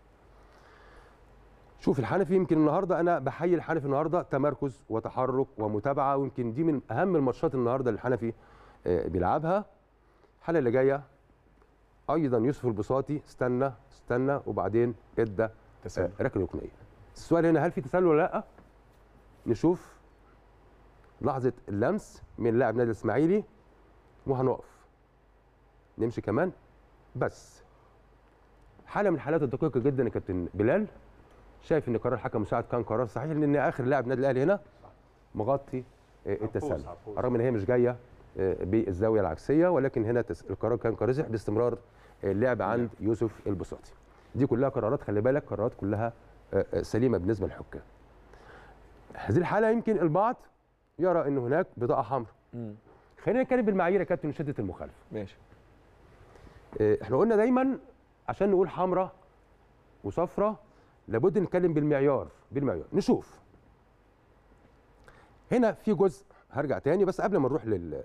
شوف الحنفي يمكن النهارده انا بحيي الحنفي النهارده تمركز وتحرك ومتابعه ويمكن دي من اهم الماتشات النهارده اللي الحنفي آه، بيلعبها الحاله اللي جايه ايضا يوسف البساطي استنى استنى وبعدين ادى تسلل. آه، ركله ركنيه السؤال هنا هل في تسلل ولا لا نشوف لحظه اللمس من لاعب نادي الاسماعيلي وهنقف نمشي كمان بس حاله من الحالات الدقيقه جدا يا كابتن بلال شايف ان قرار حكم مساعد كان قرار صحيح لان اخر لاعب نادي الاهلي هنا مغطي آه، التسلل رغم ان هي مش جايه آه، بالزاويه العكسيه ولكن هنا تس- القرار كان قرار صحيح باستمرار آه، اللعب عند يوسف البساطي دي كلها قرارات خلي بالك قرارات كلها آه، آه، سليمه بالنسبه للحكام هذه الحاله يمكن البعض يرى ان هناك بطاقه حمراء مم. خلينا نتكلم بالمعايير يا كابتن شده المخالفه ماشي آه، احنا قلنا دايما عشان نقول حمراء وصفراء لابد نتكلم بالمعيار بالمعيار نشوف هنا في جزء هرجع تاني بس قبل ما نروح لل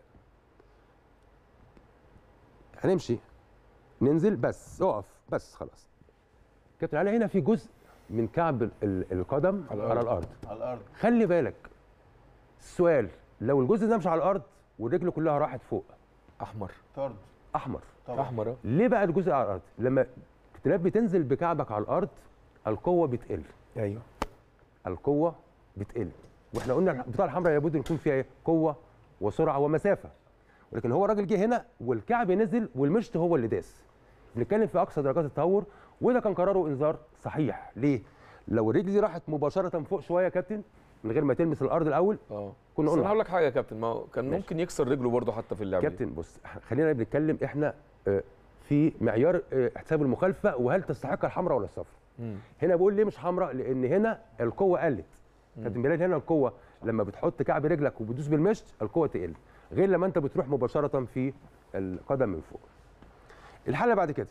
هنمشي ننزل بس اقف بس خلاص كابتن علي هنا في جزء من كعب ال- ال- القدم على الارض, على الأرض. على الارض خلي بالك السؤال لو الجزء ده مش على الارض والرجل كلها راحت فوق احمر طرد احمر طبعا احمر أهو. ليه بقى الجزء على الارض لما الكتلات بتنزل بكعبك على الارض القوه بتقل ايوه القوه بتقل واحنا قلنا البطاقه الحمراء لابد ان يكون فيها ايه قوه وسرعه ومسافه ولكن هو الراجل جه هنا والكعب نزل والمشط هو اللي داس بنتكلم في اقصى درجات التهور وده كان قراره انذار صحيح ليه لو الرجل دي راحت مباشره فوق شويه يا كابتن من غير ما تلمس الارض الاول اه كنا بس انا قلنا هقول لك حاجه يا كابتن ما هو كان ماشي. ممكن يكسر رجله برضه حتى في اللعبه دي. كابتن بص خلينا بنتكلم احنا آه، في معيار آه، احتساب المخالفه وهل تستحق الحمراء ولا الصفراء مم. هنا بقول ليه مش حمراء لان هنا القوه قلت كابتن بلال هنا القوه لما بتحط كعب رجلك وبتدوس بالمشط القوه تقل غير لما انت بتروح مباشره في القدم من فوق الحاله بعد كده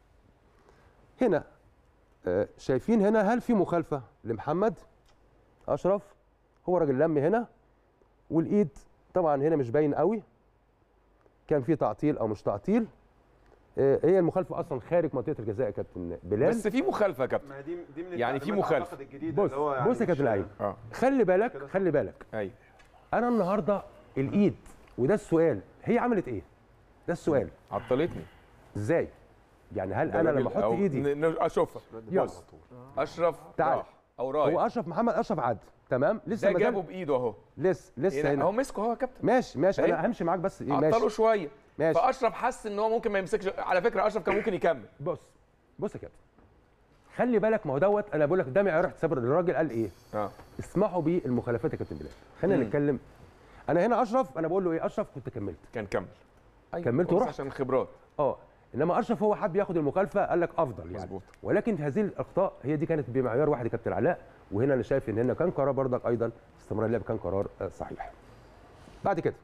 هنا آه، شايفين هنا هل في مخالفه لمحمد اشرف هو راجل لم هنا والايد طبعا هنا مش باين قوي كان في تعطيل او مش تعطيل آه، هي المخالفه اصلا خارج منطقه الجزاء يا كابتن بلال بس في مخالفه يا كابتن ما دي دي من يعني في التعليمات مخالفة. أعتقد الجديدة بص اللي هو يعني بص يا كابتن مش- ايمن اه خلي بالك خلي بالك ايوه انا النهارده الايد وده السؤال هي عملت ايه ده السؤال عطلتني ازاي يعني هل ده انا راجل- لما احط أو ايدي ن- ن- اشوفها يلا. بص اشرف تعال. راح او رايح هو اشرف محمد اشرف عد تمام لسه ده ما زال- جابه بايده اهو لسه لسه هنا هنا اهو مسكه اهو يا كابتن ماشي ماشي فاهم؟ انا همشي معاك بس ايه عطله ماشي شويه ماشي فاشرف حس ان هو ممكن ما يمسكش على فكره اشرف كان ممكن يكمل بص بص يا كابتن خلي بالك ما هو دوت انا بقول لك ده معيار احتساب الراجل قال ايه اه اسمحوا بالمخالفات يا كابتن بلال خلينا مم. نتكلم انا هنا اشرف انا بقول له ايه اشرف كنت كملت كان كمل أيوة كملت كويس ورحت. عشان الخبرات اه انما اشرف هو حب ياخد المخالفه قال لك افضل يعني مظبوط. ولكن في هذه الاخطاء هي دي كانت بمعيار واحد يا كابتن علاء وهنا انا شايف ان هنا كان قرار برضك ايضا استمرار اللعب كان قرار آه، صحيح بعد كده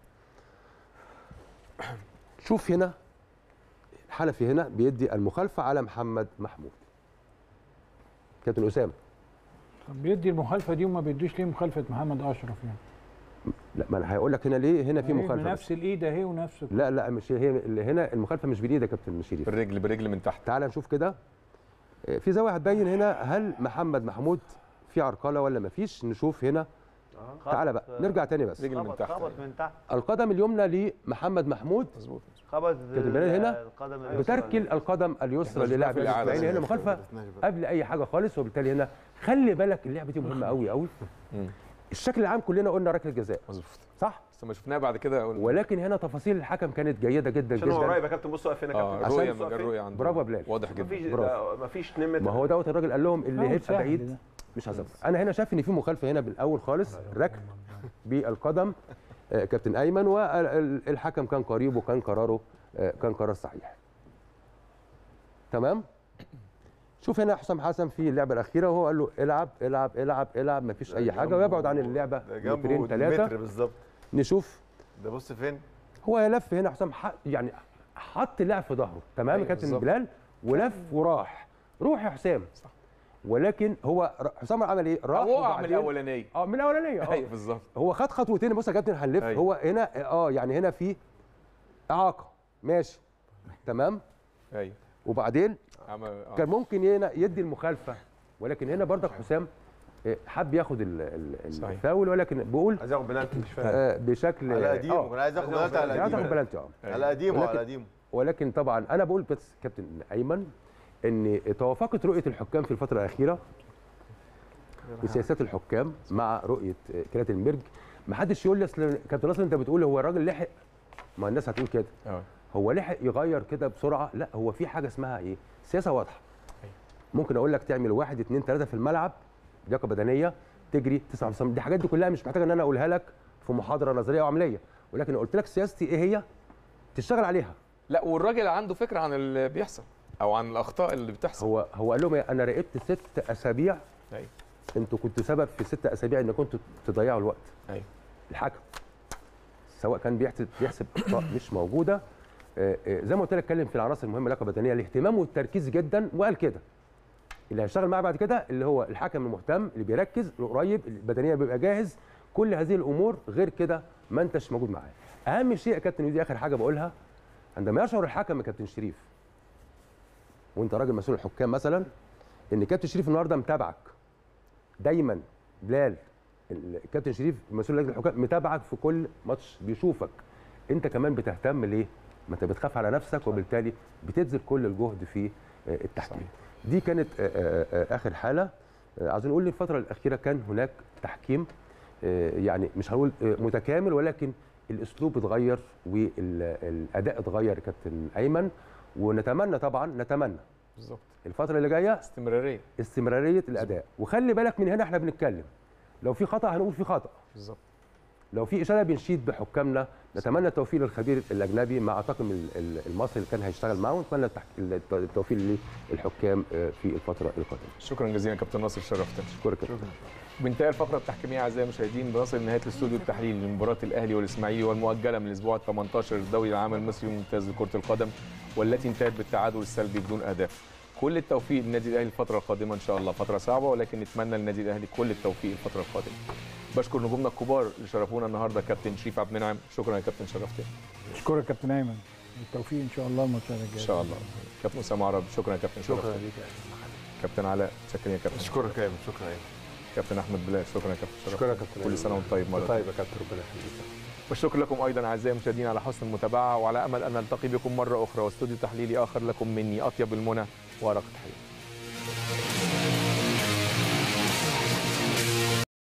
شوف هنا الحنفي هنا بيدي المخالفه على محمد محمود كابتن اسامه طب بيدي المخالفه دي وما بيدوش ليه مخالفه محمد اشرف يعني لا ما انا هقول لك هنا ليه هنا في إيه، مخالفه بنفس الايد اهي ونفس لا لا مش هي اللي هنا المخالفه مش بالايد يا كابتن شريف بالرجل بالرجل من تحت تعال نشوف كده آه، في زاويه هتبين هنا هل محمد محمود في عرقله ولا مفيش نشوف هنا تعالى بقى نرجع تاني بس رجل من خبط تحت خبط من تحت القدم اليمنى لمحمد محمود مظبوط خبط كابتن بلال هنا القدم اليسرى. بتركل القدم اليسرى إحنا للاعب في الإعادة. الاسماعيلي هنا مخالفه قبل اي حاجه خالص وبالتالي هنا خلي بالك اللعبه دي مهمه قوي قوي مم. الشكل العام كلنا قلنا ركله جزاء مظبوط صح بس لما شفناها بعد كده قلنا ولكن هنا تفاصيل الحكم كانت جيده جدا عشان هو جدا قريب يا كابتن بص واقف هنا يا اه كابتن الرؤيه بص واقف هنا. الرؤيه عنده برافو يا بلال. واضح جدا مفيش برافو. ده مفيش 2 متر ما هو دوت الراجل قال لهم اللي أهو هيبقى سهل بعيد ده. مش هظبط انا هنا شايف ان في مخالفه هنا بالاول خالص ركل بالقدم آه، كابتن ايمن والحكم كان قريب وكان قراره آه، كان قرار صحيح تمام شوف هنا حسام حسن في اللعبه الاخيره وهو قال له العب العب العب العب مفيش اي حاجه ويبعد عن اللعبه ده جنبه مترين متر ثلاثه بالظبط نشوف ده بص فين هو لف هنا حسام ح- يعني حط اللاعب في ظهره تمام يا أيوة كابتن بالظبط. بلال ولف وراح روح يا حسام صح. ولكن هو ر- حسام عمل ايه؟ راح وقع من وبعدين- الاولانيه اه من الاولانيه اه ايوه بالظبط هو خد خطوتين بص يا كابتن هنلف أيوة. هو هنا اه يعني هنا في اعاقه ماشي تمام ايوه وبعدين عمل آه. كان ممكن هنا يدي المخالفه ولكن هنا برضك حسام آه، حب ياخد ال- ال- صحيح. الفاول ولكن بقول عايز ياخد بنالتي مش فاهم آه، بشكل على قديمه اه كان عايز اخد بلانتي على عايز قديمه ياخد بلانتي اه على قديمه ولكن- على قديمه ولكن طبعا انا بقول بس كابتن ايمن ان توافقت رؤيه الحكام في الفتره الاخيره وسياسات الحكام مع رؤيه كرات المرج ما حدش يقول لي اصل كابتن ناصر انت بتقول هو الراجل لحق ما الناس هتقول كده اه هو لحق يغير كده بسرعه لا هو في حاجه اسمها ايه سياسه واضحه ممكن اقول لك تعمل واحد اتنين تلاته في الملعب لياقه بدنيه تجري تسعة في الصمت. دي حاجات دي كلها مش محتاجه ان انا اقولها لك في محاضره نظريه او عمليه ولكن قلت لك سياستي ايه هي تشتغل عليها لا والراجل عنده فكره عن اللي بيحصل او عن الاخطاء اللي بتحصل هو هو قال لهم إيه؟ انا راقبت ست اسابيع ايوه انتوا كنتوا سبب في ست اسابيع ان كنتوا تضيعوا الوقت ايوه الحكم سواء كان بيحسب بيحسب اخطاء مش موجوده آه، آه، زي ما قلت لك اتكلم في العناصر المهمه اللياقه البدنيه الاهتمام والتركيز جدا وقال كده اللي هيشتغل معاه بعد كده اللي هو الحكم المهتم اللي بيركز القريب البدنيه بيبقى جاهز كل هذه الامور غير كده ما انتش موجود معاه اهم شيء يا كابتن ودي اخر حاجه بقولها عندما يشعر الحكم يا كابتن شريف وانت راجل مسؤول الحكام مثلا ان كابتن شريف النهارده متابعك دايما بلال الكابتن شريف مسؤول لجنه الحكام متابعك في كل ماتش بيشوفك انت كمان بتهتم ليه ما انت بتخاف على نفسك وبالتالي بتبذل كل الجهد في آه، التحكيم دي كانت آه، آه، آه، اخر حاله آه، عايزين نقول إن الفتره الاخيره كان هناك تحكيم آه، يعني مش هنقول آه، متكامل ولكن الاسلوب اتغير والاداء اتغير يا كابتن ايمن ونتمنى طبعا نتمنى بالظبط الفتره اللي جايه استمراريه استمراريه الاداء وخلي بالك من هنا احنا بنتكلم لو في خطا هنقول في خطا بالظبط لو في اشاره بنشيد بحكامنا نتمنى التوفيق للخبير الاجنبي مع طاقم ال- ال- المصري اللي كان هيشتغل معاه ونتمنى التح- الت- التوفيق للحكام آه، في الفتره القادمه شكرا جزيلا كابتن ناصر شرفتنا اشكرك يا كابتن. بانتهاء الفقره التحكيميه اعزائي المشاهدين بنصل لنهايه الاستوديو التحليلي لمباراه الاهلي والاسماعيلي والمؤجله من الاسبوع ال 18 للدوري العام المصري الممتاز لكره القدم والتي انتهت بالتعادل السلبي بدون اهداف. كل التوفيق للنادي الاهلي الفتره القادمه ان شاء الله فتره صعبه ولكن نتمنى للنادي الاهلي كل التوفيق الفتره القادمه. بشكر نجومنا الكبار اللي شرفونا النهارده كابتن شريف عبد المنعم شكرا يا كابتن شرفتنا اشكرك كابتن ايمن بالتوفيق ان شاء الله الماتشات ان الجايه شاء الله. كابتن اسامه عرب شكرا يا كابتن شكرا شرفتنا. ليك كابتن علاء شكرا يا كابتن اشكرك يا ايمن شكرا يا ايمن كابتن احمد بلال شكرا يا كابتن شرفتنا. شكرا يا كابتن كل سنه وانت طيب مره طيب يا كابتن ربنا يخليك والشكر لكم ايضا اعزائي المشاهدين على حسن المتابعه وعلى امل ان نلتقي بكم مره اخرى واستوديو تحليلي اخر لكم مني اطيب المنى وارق التحيه